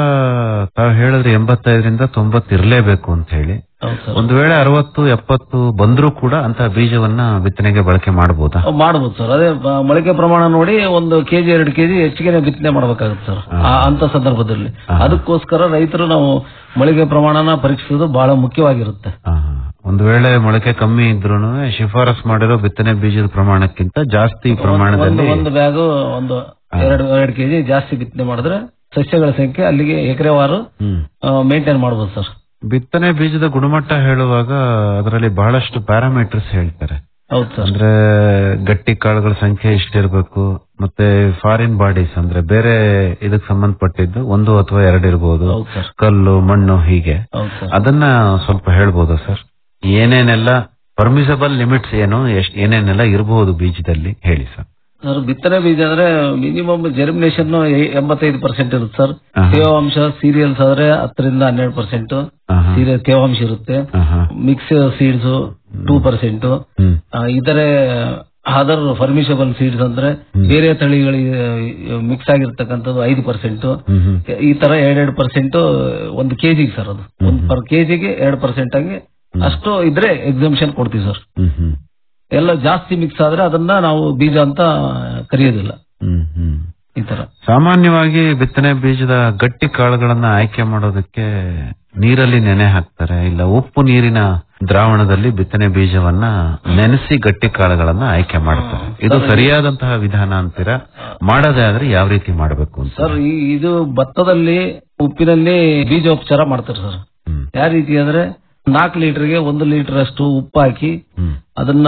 S7: ತಾವು ಹೇಳಿದ್ರೆ ಎಂಬತ್ತೈದರಿಂದ ತೊಂಬತ್ತು ಇರಲೇಬೇಕು ಅಂತ ಹೇಳಿ
S8: ಹೌದು ಸರ್
S7: ಒಂದು ವೇಳೆ ಅರವತ್ತು ಎಪ್ಪತ್ತು ಬಂದ್ರೂ ಕೂಡ ಅಂತ ಬೀಜವನ್ನ ಬಿತ್ತನೆಗೆ ಬಳಕೆ ಮಾಡಬಹುದಾ
S8: ಮಾಡಬಹುದು ಸರ್ ಅದೇ ಬ- ಮೊಳಕೆ ಪ್ರಮಾಣ ನೋಡಿ ಒಂದು ಕೆಜಿ ಎರಡು ಕೆಜಿ ಹೆಚ್ಚಿಗೆ ಬಿತ್ತನೆ ಮಾಡಬೇಕಾಗುತ್ತೆ ಸರ್ ಆ- ಅಂತ ಸಂದರ್ಭದಲ್ಲಿ ಅದಕ್ಕೋಸ್ಕರ ರೈತರು ನಾವು ಮೊಳಕೆ ಪ್ರಮಾಣನ ಪರೀಕ್ಷಿಸುವುದು ಬಹಳ ಮುಖ್ಯವಾಗಿರುತ್ತೆ
S7: ಆ, ಒಂದು ವೇಳೆ ಮೊಳಕೆ ಕಮ್ಮಿ ಇದ್ರೂ ಶಿಫಾರಸ್ ಮಾಡಿರೋ ಬಿತ್ತನೆ ಬೀಜದ ಪ್ರಮಾಣಕ್ಕಿಂತ ಜಾಸ್ತಿ ಪ್ರಮಾಣದಲ್ಲಿ
S8: ಒಂದು ಬ್ಯಾಗ್ ಒಂದು ಎರಡು ಎರಡು ಕೆಜಿ ಜಾಸ್ತಿ ಬಿತ್ತನೆ ಮಾಡಿದ್ರೆ ಸಸ್ಯಗಳ ಸಂಖ್ಯೆ ಅಲ್ಲಿಗೆ ಎಕರೆವಾರು
S7: ಹ್ಮ್
S8: ಮೇಂಟೈನ್ ಮಾಡಬಹುದು ಸರ್
S7: ಬಿತ್ತನೆ ಬೀಜದ ಗುಣಮಟ್ಟ ಹೇಳುವಾಗ ಅದರಲ್ಲಿ ಬಹಳಷ್ಟು ಪ್ಯಾರಾಮೀಟರ್ಸ್ ಹೇಳ್ತಾರೆ
S8: ಹೌದು ಸರ್
S7: ಅಂದ್ರೆ ಗಟ್ಟಿ ಕಾಳುಗಳ ಸಂಖ್ಯೆ ಇಷ್ಟಿರ್ಬೇಕು ಮತ್ತೆ ಫಾರಿನ್ ಬಾಡೀಸ್ ಅಂದ್ರೆ ಬೇರೆ ಇದಕ್ಕೆ ಸಂಬಂಧಪಟ್ಟಿದ್ದು ಒಂದು ಅಥವಾ ಎರಡು ಇರಬಹುದು
S8: ಹೌದು ಸರ್
S7: ಕಲ್ಲು ಮಣ್ಣು ಹೀಗೆ
S8: ಹೌದು ಸರ್
S7: ಅದನ್ನ ಸ್ವಲ್ಪ ಹೇಳ್ಬೋದಾ ಸರ್ ಏನೇನೆಲ್ಲ ಪರ್ಮಿಸಬಲ್ ಲಿಮಿಟ್ಸ್ ಏನು ಎಷ್ಟ್ ಏನೇನೆಲ್ಲ ಇರಬಹುದು ಬೀಜದಲ್ಲಿ ಹೇಳಿ ಸರ್
S8: ಸರ್ ಬಿತ್ತನೆ ಬೀಜ ಅಂದ್ರೆ ಮಿನಿಮಮ್ ಜರ್ಮಿನೇಷನ್ ಎಂಬತ್ತೈದು ಪರ್ಸೆಂಟ್ ಇರುತ್ತೆ ಸರ್
S7: ಆಹಾ.
S8: ತೇವಾಂಶ ಸೀರಿಯಲ್ಸ್ ಆದ್ರೆ ಹತ್ತರಿಂದ ಹನ್ನೆರಡು ಪರ್ಸೆಂಟ್
S7: ಆಹಾ.
S8: ಸೀರಿಯಲ್ ತೇವಾಂಶ ಇರುತ್ತೆ
S7: ಆಹಾ.
S8: Mix seeds two percent
S7: hmm
S8: ಇತರೆ ಅದರ್ ಫರ್ಮಿಷಬಲ್ ಸೀಡ್ಸ್ ಅಂದ್ರೆ ಬೇರೆ ತಳಿಗಳಿಗೆ ಮಿಕ್ಸ್ ಆಗಿರ್ತಕ್ಕಂಥದ್ದು ಐದು ಪರ್ಸೆಂಟ್
S7: ಹ್ಮ್ ಹ್ಮ್
S8: ಈ ತರ ಎರಡೆರಡು ಪರ್ಸೆಂಟ್ ಒಂದು ಕೆಜಿಗೆ ಸರ್ ಅದು ಒಂದು ಪರ್ ಕೆಜಿಗೆ ಎರಡು ಪರ್ಸೆಂಟ್ ಆಗಿ ಅಷ್ಟು ಇದ್ರೆ ಎಕ್ಸಾಮಿಷನ್ ಕೊಡ್ತೀವಿ ಸರ್
S7: ಹ್ಮ್ ಹ್ಮ್
S8: ಎಲ್ಲ ಜಾಸ್ತಿ ಮಿಕ್ಸ್ ಆದ್ರೆ ಅದನ್ನ ನಾವು ಬೀಜ ಅಂತ ಕರೆಯೋದಿಲ್ಲ
S7: ಹ್ಮ್ ಹ್ಮ್
S8: ಈ ತರ
S7: ಸಾಮಾನ್ಯವಾಗಿ ಬಿತ್ತನೆ ಬೀಜದ ಗಟ್ಟಿ ಕಾಳುಗಳನ್ನ ಆಯ್ಕೆ ಮಾಡೋದಕ್ಕೆ ನೀರಲ್ಲಿ ನೆನೆ ಹಾಕ್ತಾರೆ ಇಲ್ಲ ಉಪ್ಪು ನೀರಿನ ದ್ರಾವಣದಲ್ಲಿ ಬಿತ್ತನೆ ಬೀಜವನ್ನ ನೆನೆಸಿ ಗಟ್ಟಿ ಕಾಳುಗಳನ್ನ ಆಯ್ಕೆ ಮಾಡ್ತಾರೆ ಇದು ಸರಿಯಾದಂತಹ ವಿಧಾನ ಅಂತೀರಾ ಮಾಡೋದೇ ಆದ್ರೆ ಯಾವ ರೀತಿ ಮಾಡಬೇಕು ಅಂತ
S8: ಸರ್ ಈ ಇದು ಭತ್ತದಲ್ಲಿ ಉಪ್ಪಿನಲ್ಲಿ ಬೀಜೋಪಚಾರ ಮಾಡ್ತಾರೆ ಸರ್
S7: ಹ್ಮ್
S8: ಯಾವ ರೀತಿ ಅಂದ್ರೆ ನಾಲ್ಕು ಲೀಟರ್ಗೆ ಒಂದು ಲೀಟರ್ ಅಷ್ಟು ಉಪ್ಪು ಹಾಕಿ
S7: ಹ್ಮ್
S8: ಅದನ್ನ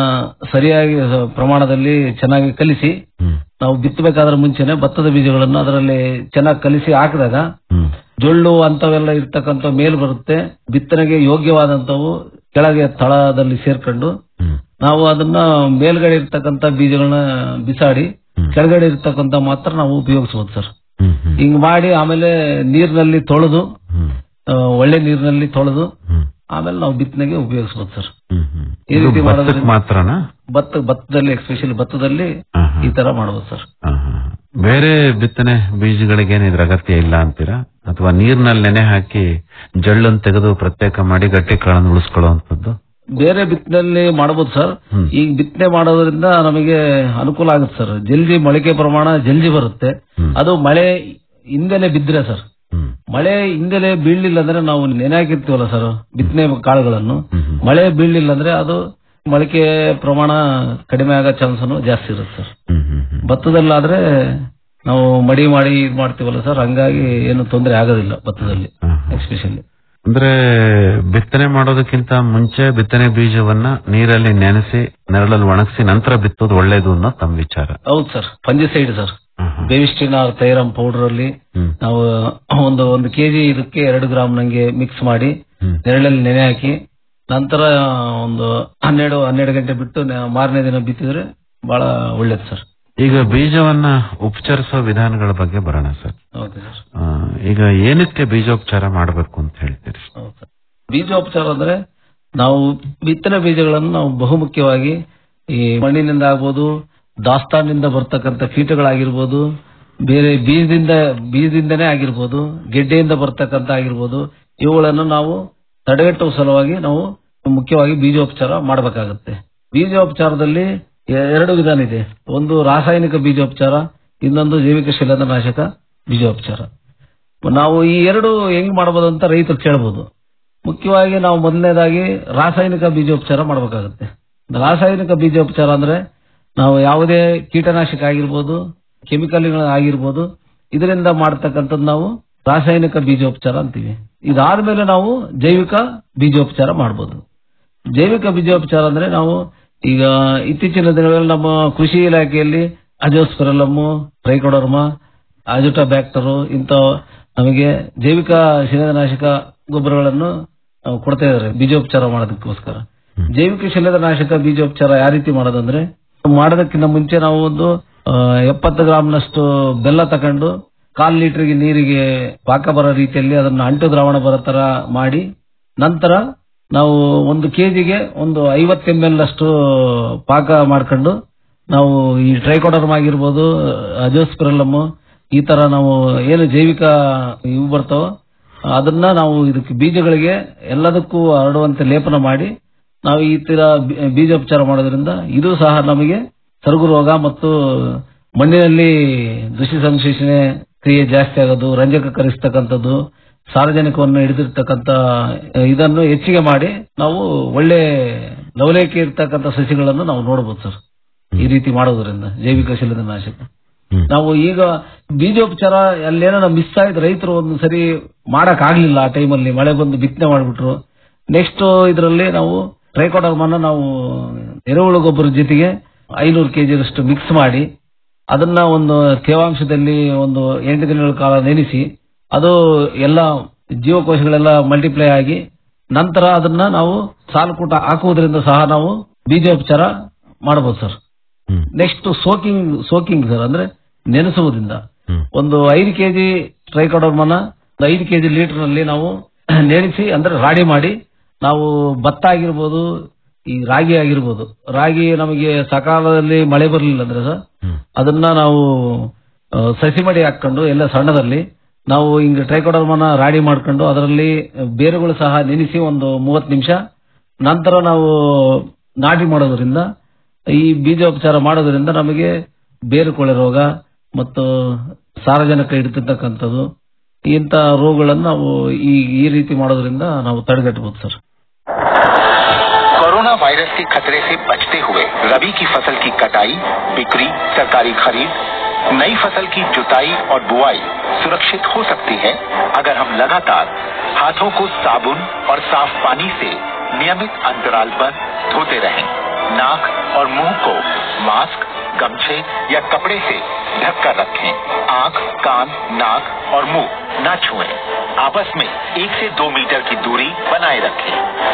S8: ಸರಿಯಾಗಿ ಸ- ಪ್ರಮಾಣದಲ್ಲಿ ಚೆನ್ನಾಗಿ ಕಲಿಸಿ
S7: ಹ್ಮ್
S8: ನಾವು ಬಿತ್ತಬೇಕಾದ್ರೆ ಮುಂಚೆನೆ ಭತ್ತದ ಬೀಜಗಳನ್ನು ಅದರಲ್ಲಿ ಚೆನ್ನಾಗಿ ಕಲಿಸಿ ಹಾಕಿದಾಗ
S7: ಹ್ಮ್
S8: ಜೊಳ್ಳು ಅಂತವೆಲ್ಲ ಇರ್ತಕ್ಕಂಥ ಮೇಲ್ ಬರುತ್ತೆ ಬಿತ್ತನೆಗೆ ಯೋಗ್ಯವಾದಂತವು ಕೆಳಗೆ ತಳದಲ್ಲಿ ಸೇರ್ಕೊಂಡು
S7: ಹ್ಮ್
S8: ನಾವು ಅದನ್ನ ಮೇಲ್ಗಡೆ ಇರ್ತಕ್ಕಂಥ ಬೀಜಗಳನ್ನ ಬಿಸಾಡಿ
S7: ಹ್ಮ್.
S8: ಕೆಳಗಡೆ ಇರ್ತಕ್ಕಂಥ ಮಾತ್ರ ನಾವು ಉಪಯೋಗಿಸಬಹುದು ಸರ್
S7: ಹ್ಮ್ ಹ್ಮ್
S8: ಹಿಂಗ್ ಮಾಡಿ ಆಮೇಲೆ ನೀರಿನಲ್ಲಿ ತೊಳೆದು
S7: ಹ್ಮ್
S8: ಆ, ಒಳ್ಳೆ ನೀರಿನಲ್ಲಿ ತೊಳೆದು
S7: ಹ್ಮ್
S8: ಆಮೇಲೆ ನಾವು ಬಿತ್ತನೆಗೆ ಉಪಯೋಗಿಸಬಹುದು ಸರ್
S7: ಹ್ಮ್ ಹ್ಮ್
S8: ಈ
S7: ಇದು
S8: ರೀತಿ
S7: ಭತ್ತಕ್ಕೆ
S8: ಮಾಡೋದ್ರಿಂದ-
S7: ಮಾತ್ರನಾ
S8: ಭತ್ತ ಭತ್ತದಲ್ಲಿ ಎಸ್ಪೆಷಲಿ ಭತ್ತದಲ್ಲಿ
S7: ಹಾ, ಹಾ.
S8: ಈ ತರ ಮಾಡಬಹುದು ಸರ್
S7: ಹಾ, ಹಾ. ಬೇರೆ ಬಿತ್ತನೆ ಬೀಜಗಳಿಗೇನು ಇದ್ರ ಅಗತ್ಯ ಇಲ್ಲ ಅಂತೀರಾ ಅಥವಾ ನೀರ್ನಲ್ಲಿ ನೆನೆ ಹಾಕಿ ಜಳ್ಳನ್ನು ತೆಗೆದು ಪ್ರತ್ಯೇಕ ಮಾಡಿ ಗಟ್ಟಿ ಕಾಳನ್ನು ಉಳಿಸ್ಕೊಳ್ಳುವಂಥದ್ದು
S8: ಬೇರೆ ಬಿತ್ತನೆಯಲ್ಲಿ ಮಾಡಬಹುದು ಸರ್
S7: ಹ್ಮ್.
S8: ಈಗ ಬಿತ್ತನೆ ಮಾಡೋದ್ರಿಂದ ನಮಗೆ ಅನುಕೂಲ ಆಗುತ್ತೆ ಸರ್ ಜಲ್ದಿ ಮೊಳಕೆ ಪ್ರಮಾಣ ಜಲ್ದಿ ಬರುತ್ತೆ
S7: ಹ್ಮ್.
S8: ಅದು ಮಳೆ ಹಿಂದೆನೆ ಬಿದ್ರೆ ಸರ್
S7: ಹ್ಮ್
S8: ಮಳೆ ಹಿಂದೆಲೆ ಬೀಳಲಿಲ್ಲ ಅಂದ್ರೆ ನಾವು ನೆನೆ ಹಾಕಿರ್ತೀವಲ್ಲ ಸರ್ ಬಿತ್ತನೆ ಕಾಳುಗಳನ್ನು
S7: ಹ್ಮ್ ಹ್ಮ್.
S8: ಮಳೆ ಬೀಳಲಿಲ್ಲ ಅಂದ್ರೆ ಅದು ಮೊಳಕೆ ಪ್ರಮಾಣ ಕಡಿಮೆ ಆಗೋ ಚಾನ್ಸ್ ಜಾಸ್ತಿ ಇರುತ್ತೆ ಸರ್
S7: ಹ್ಮ್ ಹ್ಮ್ ಹ್ಮ್.
S8: ಭತ್ತದಲ್ಲಾದ್ರೆ ನಾವು ಮಡಿ ಮಾಡಿ ಇದ್ ಮಾಡ್ತೀವಲ್ಲ ಸರ್ ಹಂಗಾಗಿ ಏನು ತೊಂದರೆ ಆಗೋದಿಲ್ಲ ಭತ್ತದಲ್ಲಿ
S7: ಹಾ, ಹಾ.
S8: ಎಸ್ಪೆಷಲಿ
S7: ಅಂದ್ರೆ ಬಿತ್ತನೆ ಮಾಡೋದಕ್ಕಿಂತ ಮುಂಚೆ ಬಿತ್ತನೆ ಬೀಜವನ್ನ ನೀರಲ್ಲಿ ನೆನೆಸಿ ನೆರಳಲ್ಲಿ ಒಣಗಿಸಿ ನಂತರ ಬಿತ್ತೋದು ಒಳ್ಳೇದು ಅನ್ನೋ ತಮ್ಮ ವಿಚಾರ
S8: ಹೌದು ಸರ್ ಫಂಜಿಸೈಡ್ ಸರ್
S7: ಹಾ, ಹಾ.
S8: ಬೇವಿಸ್ಟಿನ ತೈರಮ್ ಪೌಡರ್ ಅಲ್ಲಿ
S7: ಹ್ಮ್
S8: ನಾವು ಒಂದು ಒಂದು ಕೆಜಿ ಇದಕ್ಕೆ ಎರಡು ಗ್ರಾಮ್ ನಂಗೆ ಮಿಕ್ಸ್ ಮಾಡಿ
S7: ಹ್ಮ್.
S8: ನೆರಳಲ್ಲಿ ನೆನೆ ಹಾಕಿ ನಂತರ ಒಂದು ಹನ್ನೆರಡು ಹನ್ನೆರಡು ಗಂಟೆ ಬಿಟ್ಟು ನ- ಮಾರನೇ ದಿನ ಬಿತ್ತಿದ್ರೆ ಬಹಳ ಒಳ್ಳೇದು ಸರ್
S7: ಈಗ ಬೀಜವನ್ನ ಉಪಚರಿಸೋ ವಿಧಾನಗಳ ಬಗ್ಗೆ ಬರೋಣ ಸರ್
S8: ಓಕೆ ಸರ್
S7: ಆ, ಈಗ ಏನಕ್ಕೆ ಬೀಜೋಪಚಾರ ಮಾಡಬೇಕು ಅಂತ ಹೇಳ್ತೀರಿ
S8: ಹೌದು ಸರ್. ಬೀಜೋಪಚಾರ ಅಂದ್ರೆ ನಾವು ಬಿತ್ತನೆ ಬೀಜಗಳನ್ನು ನಾವು ಬಹುಮುಖ್ಯವಾಗಿ ಈ ಮಣ್ಣಿನಿಂದ ಆಗ್ಬೋದು ದಾಸ್ತಾನಿಂದ ಬರ್ತಕ್ಕಂಥ ಕೀಟಗಳಾಗಿರ್ಬೋದು ಬೇರೆ ಬೀಜದಿಂದ ಬೀಜದಿಂದನೇ ಆಗಿರ್ಬೋದು ಗೆಡ್ಡೆಯಿಂದ ಬರ್ತಕ್ಕಂಥ ಆಗಿರ್ಬೋದು ಇವುಗಳನ್ನು ನಾವು ತಡೆಗಟ್ಟುವ ಸಲುವಾಗಿ ನಾವು ಮುಖ್ಯವಾಗಿ ಬೀಜೋಪಚಾರ ಮಾಡಬೇಕಾಗುತ್ತೆ ಬೀಜೋಪಚಾರದಲ್ಲಿ ಎ- ಎರಡು ವಿಧಾನ ಇದೆ ಒಂದು ರಾಸಾಯನಿಕ ಬೀಜೋಪಚಾರ ಇನ್ನೊಂದು ಜೈವಿಕ ಶಿಲೀಂಧ್ರನಾಶಕ ಬೀಜೋಪಚಾರ ನಾವು ಈ ಎರಡು ಹೆಂಗ್ ಮಾಡಬಹುದು ಅಂತ ರೈತರು ಕೇಳಬಹುದು ಮುಖ್ಯವಾಗಿ ನಾವು ಮೊದಲನೇದಾಗಿ ರಾಸಾಯನಿಕ ಬೀಜೋಪಚಾರ ಮಾಡಬೇಕಾಗುತ್ತೆ ರಾಸಾಯನಿಕ ಬೀಜೋಪಚಾರ ಅಂದ್ರೆ ನಾವು ಯಾವುದೇ ಕೀಟನಾಶಕ ಆಗಿರ್ಬೋದು ಕೆಮಿಕಲ್ ಆಗಿರ್ಬೋದು ಇದರಿಂದ ಮಾಡ್ತಕ್ಕಂಥದ್ದು ನಾವು ರಾಸಾಯನಿಕ ಬೀಜೋಪಚಾರ ಅಂತೀವಿ ಇದಾದ್ಮೇಲೆ ನಾವು ಜೈವಿಕ ಬೀಜೋಪಚಾರ ಮಾಡ್ಬೋದು ಜೈವಿಕ ಬೀಜೋಪಚಾರ ಅಂದ್ರೆ ನಾವು ಈಗ ಇತ್ತೀಚಿನ ದಿನಗಳಲ್ಲಿ ನಮ್ಮ ಕೃಷಿ ಇಲಾಖೆಯಲ್ಲಿ ಅಜೋಸ್ಪೆರಲಮ್ಮು ಟ್ರೈಕೋಡರ್ಮ ಅಜುಟಾ ಬ್ಯಾಕ್ಟರು ಇಂಥ ನಮಗೆ ಜೈವಿಕ ಶಿಲೀಂಧ್ರನಾಶಕ ಗೊಬ್ಬರಗಳನ್ನು ಆ, ಕೊಡ್ತಾ ಇದ್ದಾರೆ ಬೀಜೋಪಚಾರ ಮಾಡೋದಕ್ಕೋಸ್ಕರ ಜೈವಿಕ ಶಿಲೀಂಧ್ರನಾಶಕ ಬೀಜೋಪಚಾರ ಯಾವ ರೀತಿ ಮಾಡೋದಂದ್ರೆ ಮಾಡೋದಕ್ಕಿಂತ ಮುಂಚೆ ನಾವು ಒಂದು ಆ, ಎಪ್ಪತ್ತು ಗ್ರಾಮ್ನಷ್ಟು ಬೆಲ್ಲ ತಕೊಂಡು ಕಾಲ್ ಲೀಟರ್ಗೆ ನೀರಿಗೆ ಪಾಕ ಬರೋ ರೀತಿಯಲ್ಲಿ ಅದನ್ನ ಅಂಟು ದ್ರಾವಣ ಬರೋ ತರ ಮಾಡಿ ನಂತರ ನಾವು ಒಂದು ಕೆಜಿಗೆ ಒಂದು ಐವತ್ತು ಎಂ ಎಲ್ ಅಷ್ಟು ಪಾಕ ಮಾಡ್ಕೊಂಡು ನಾವು ಈ ಟ್ರೈಕೋಡರ್ಮ್ ಆಗಿರ್ಬೋದು ಅಜೋಸ್ಪಿರಲಮ್ ಈ ತರ ನಾವು ಏನು ಜೈವಿಕ ಇವು ಬರ್ತಾವ ಅದನ್ನ ನಾವು ಇದಕ್ಕೆ ಬೀಜಗಳಿಗೆ ಎಲ್ಲದಕ್ಕೂ ಹರಡುವಂತೆ ಲೇಪನ ಮಾಡಿ ನಾವು ಈ ತರ ಬೀ- ಬೀಜೋಪಚಾರ ಮಾಡೋದ್ರಿಂದ ಇದು ಸಹ ನಮಗೆ ಸರಗು ರೋಗ ಮತ್ತು ಮಣ್ಣಿನಲ್ಲಿ ದುಷಿ ಸಂಶ್ಲೇಷಣೆ ಕ್ರಿಯೆ ಜಾಸ್ತಿ ಆಗೋದು ರಂಜಕ ಕರಿಸ್ತಕ್ಕಂಥದ್ದು ಸಾರ್ವಜನಿಕವನ್ನು ಹಿಡಿದಿರ್ತಕ್ಕಂಥ ಇದನ್ನು ಹೆಚ್ಚಿಗೆ ಮಾಡಿ ನಾವು ಒಳ್ಳೆ ಲವಲೇಖೆ ಇರ್ತಕ್ಕಂಥ ಸಸಿಗಳನ್ನು ನಾವು ನೋಡಬಹುದು ಸರ್ ಈ ರೀತಿ ಮಾಡೋದ್ರಿಂದ ಜೈವಿಕ ಶಿಲೀಂಧ್ರನಾಶಕ ನಾವು ಈಗ ಬೀಜೋಪಚಾರ ಅಲ್ಲೇನೋ ಮಿಸ್ ಆಯ್ತು ರೈತರು ಒಂದು ಸರಿ ಮಾಡಕ್ ಆಗ್ಲಿಲ್ಲ ಆ ಟೈಮಲ್ಲಿ ಮಳೆ ಬಂದು ಬಿತ್ತನೆ ಮಾಡ್ಬಿಟ್ರು ನೆಕ್ಸ್ಟ್ ಇದರಲ್ಲಿ ನಾವು ಟ್ರೈಕೋಡರ್ಮನ್ನ ನಾವು ಎರೆಹುಳು ಗೊಬ್ಬರದ ಜೊತೆಗೆ ಐನೂರು ಕೆಜಿಯಷ್ಟು ಮಿಕ್ಸ್ ಮಾಡಿ ಅದನ್ನ ಒಂದು ತೇವಾಂಶದಲ್ಲಿ ಒಂದು ಎಂಟು ದಿನಗಳ ಕಾಲ ನೆನೆಸಿ ಅದು ಎಲ್ಲ ಜೀವಕೋಶಗಳೆಲ್ಲ ಮಲ್ಟಿಪ್ಲೈ ಆಗಿ ನಂತರ ಅದನ್ನ ನಾವು ಸಾಲುಕೂಟ ಹಾಕುವುದರಿಂದ ಸಹ ನಾವು ಬೀಜೋಪಚಾರ ಮಾಡಬಹುದು sir next soaking soaking sir ಅಂದ್ರೆ ನೆನೆಸುವುದರಿಂದ ಒಂದು ಐದು ಕೆಜಿ ಟ್ರೈಕೋಡರ್ಮನ ಒಂದು ಐದು ಕೆಜಿ ಲೀಟರ್ ನಲ್ಲಿ ನಾವು ನೆನೆಸಿ ಅಂದ್ರೆ ರಾಡಿ ಮಾಡಿ ನಾವು ಭತ್ತ ಆಗಿರ್ಬೋದು ಈ ರಾಗಿ ಆಗಿರ್ಬೋದು ರಾಗಿ ನಮಗೆ ಸಕಾಲದಲ್ಲಿ ಮಳೆ ಬರಲಿಲ್ಲ ಅಂದ್ರೆ ಸರ್ ಅದನ್ನ ನಾವು ಆ, ಸಸಿ ಮಡಿ ಹಾಕೊಂಡು ಎಲ್ಲ ಸಣ್ಣದಲ್ಲಿ ನಾವು ಹಿಂಗ ಟ್ರೈಕೋಡರ್ಮನ ರಾಡಿ ಮಾಡ್ಕೊಂಡು ಅದರಲ್ಲಿ ಬೇರುಗಳು ಸಹ ನೆನೆಸಿ ಒಂದು ಮೂವತ್ತು ನಿಮಿಷ ನಂತರ ನಾವು ನಾಟಿ ಮಾಡೋದ್ರಿಂದ ಈ ಬೀಜೋಪಚಾರ ಮಾಡೋದ್ರಿಂದ ನಮಗೆ ಬೇರುಕೊಳೆ ರೋಗ ಮತ್ತು ಸಾರಜನಕ ಹಿಡಿತಿರ್ತಕ್ಕಂಥದ್ದು ಇಂಥ ರೋಗಗಳನ್ನು ನಾವು ಈ ಈ ರೀತಿ ಮಾಡೋದ್ರಿಂದ ನಾವು ತಡೆಗಟ್ಟಬಹುದು ಸರ್
S9: कोरोना वायरस के खतरे से बचते हुए रबी की फसल की कटाई बिक्री सरकारी खरीद नई फसल की जुताई और बुआई सुरक्षित हो सकती है अगर हम लगातार हाथों को साबुन और साफ पानी से नियमित अंतराल पर धोते रहें नाक और मुंह को मास्क गमछे या कपड़े से ढक कर रखें आंख कान नाक और मुंह न छुएं आपस में एक से दो मीटर की दूरी बनाए रखें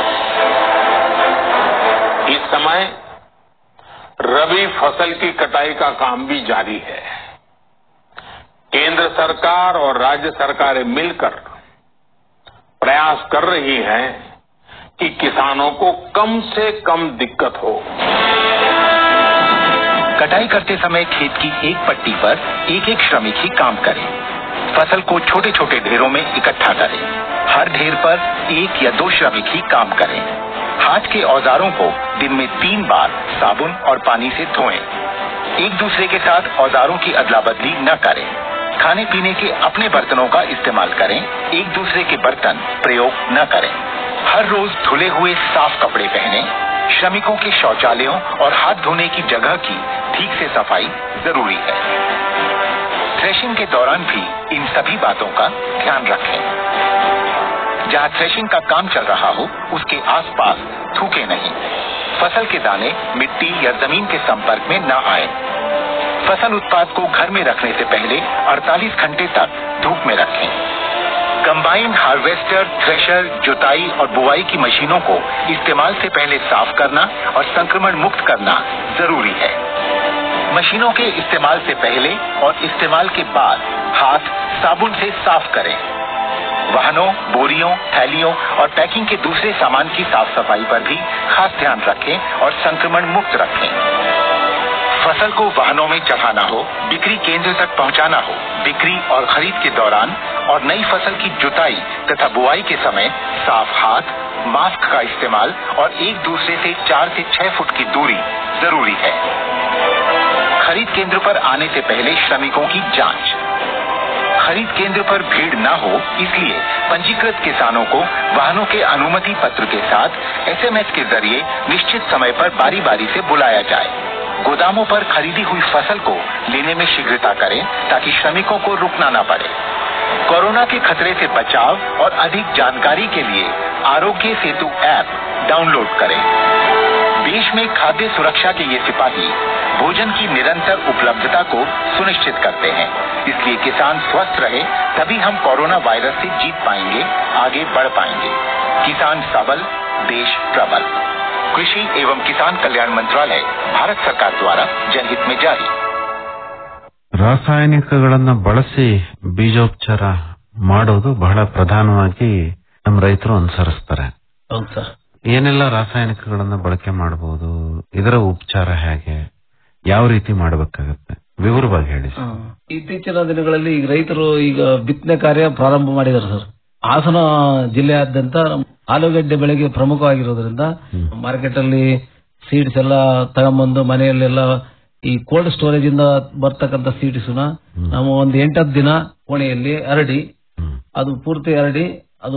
S10: इस समय रबी फसल की कटाई का काम भी जारी है केंद्र सरकार और राज्य सरकारें मिलकर प्रयास कर रही हैं कि किसानों को कम से कम दिक्कत हो
S9: कटाई करते समय खेत की एक पट्टी पर एक एक श्रमिक ही काम करे फसल को छोटे छोटे ढेरों में इकट्ठा करें हर ढेर पर एक या दो श्रमिक ही काम करें हाथ के औजारों को दिन में तीन बार साबुन और पानी से धोएं एक दूसरे के साथ औजारों की अदला बदली न करें खाने पीने के अपने बर्तनों का इस्तेमाल करें एक दूसरे के बर्तन प्रयोग न करें हर रोज धुले हुए साफ कपड़े पहने श्रमिकों के शौचालयों और हाथ धोने की जगह की ठीक से सफाई जरूरी है थ्रेशिंग के दौरान भी इन सभी बातों का ध्यान रखें जहां थ्रेशिंग का काम चल रहा हो उसके आसपास थूके नहीं फसल के दाने मिट्टी या जमीन के संपर्क में न आए फसल उत्पाद को घर में रखने से पहले 48 घंटे तक धूप में रखें कंबाइन हार्वेस्टर थ्रेशर जुताई और बुआई की मशीनों को इस्तेमाल से पहले साफ करना और संक्रमण मुक्त करना जरूरी है मशीनों के इस्तेमाल से पहले और इस्तेमाल के बाद हाथ साबुन से साफ करें वाहनों बोरियों थैलियों और पैकिंग के दूसरे सामान की साफ सफाई पर भी खास ध्यान रखें और संक्रमण मुक्त रखें फसल को वाहनों में चढ़ाना हो बिक्री केंद्र तक पहुंचाना हो बिक्री और खरीद के दौरान और नई फसल की जुताई तथा बुआई के समय साफ हाथ मास्क का इस्तेमाल और एक दूसरे से चार से छह फुट की दूरी जरूरी है खरीद केंद्र पर आने से पहले श्रमिकों की जांच खरीद केंद्र पर भीड़ न हो इसलिए पंजीकृत किसानों को वाहनों के अनुमति पत्र के साथ एसएमएस के जरिए निश्चित समय पर बारी बारी से बुलाया जाए गोदामों पर खरीदी हुई फसल को लेने में शीघ्रता करें ताकि श्रमिकों को रुकना न पड़े कोरोना के खतरे से बचाव और अधिक जानकारी के लिए आरोग्य सेतु ऐप डाउनलोड करें देश में खाद्य सुरक्षा के ये सिपाही भोजन की निरंतर उपलब्धता को सुनिश्चित करते हैं इसलिए किसान स्वस्थ रहे तभी हम कोरोना वायरस से जीत पाएंगे आगे बढ़ पाएंगे किसान सबल देश प्रबल कृषि एवं किसान कल्याण मंत्रालय भारत सरकार द्वारा जनहित में जारी
S7: ರಾಸಾಯನಿಕಗಳನ್ನ ಬಳಸಿ ಬೀಜೋಪಚಾರ ಮಾಡೋದು ಬಹಳ ಪ್ರಧಾನವಾಗಿ ನಮ್ಮ ರೈತರು ಅನುಸರಿಸ್ತಾರೆ
S8: ಹೌದು ಸರ್
S7: ಏನೆಲ್ಲ ರಾಸಾಯನಿಕಗಳನ್ನ ಬಳಕೆ ಮಾಡಬಹುದು ಇದರ ಉಪಚಾರ ಹೇಗೆ ಯಾವ ರೀತಿ ಮಾಡಬೇಕಾಗತ್ತೆ ವಿವರವಾಗಿ ಹೇಳಿ ಸರ್.
S8: ಇತ್ತೀಚಿನ ದಿನಗಳಲ್ಲಿ ಈಗ ರೈತರು ಈಗ ಬಿತ್ತನೆ ಕಾರ್ಯ ಪ್ರಾರಂಭ ಮಾಡಿದ್ದಾರೆ ಸರ್ ಹಾಸನ ಜಿಲ್ಲೆಯಾದ್ಯಂತ ಆಲೂಗಡ್ಡೆ ಬೆಳೆಗೆ ಪ್ರಮುಖವಾಗಿರೋದ್ರಿಂದ ಮಾರ್ಕೆಟ್ ಅಲ್ಲಿ ಸೀಡ್ಸ್ ಎಲ್ಲ ತಗೊಂಬಂದು ಮನೆಯಲ್ಲೆಲ್ಲ ಈ ಕೋಲ್ಡ್ ಸ್ಟೋರೇಜ್ ಇಂದ ಬರ್ತಕ್ಕಂಥ ಸೀಡ್ಸ್ ನ ನಾವು ಒಂದು ಎಂಟತ್ತು ದಿನ ಕೋಣೆಯಲ್ಲಿ ಹರಡಿ ಅದು ಪೂರ್ತಿ ಹರಡಿ ಅದು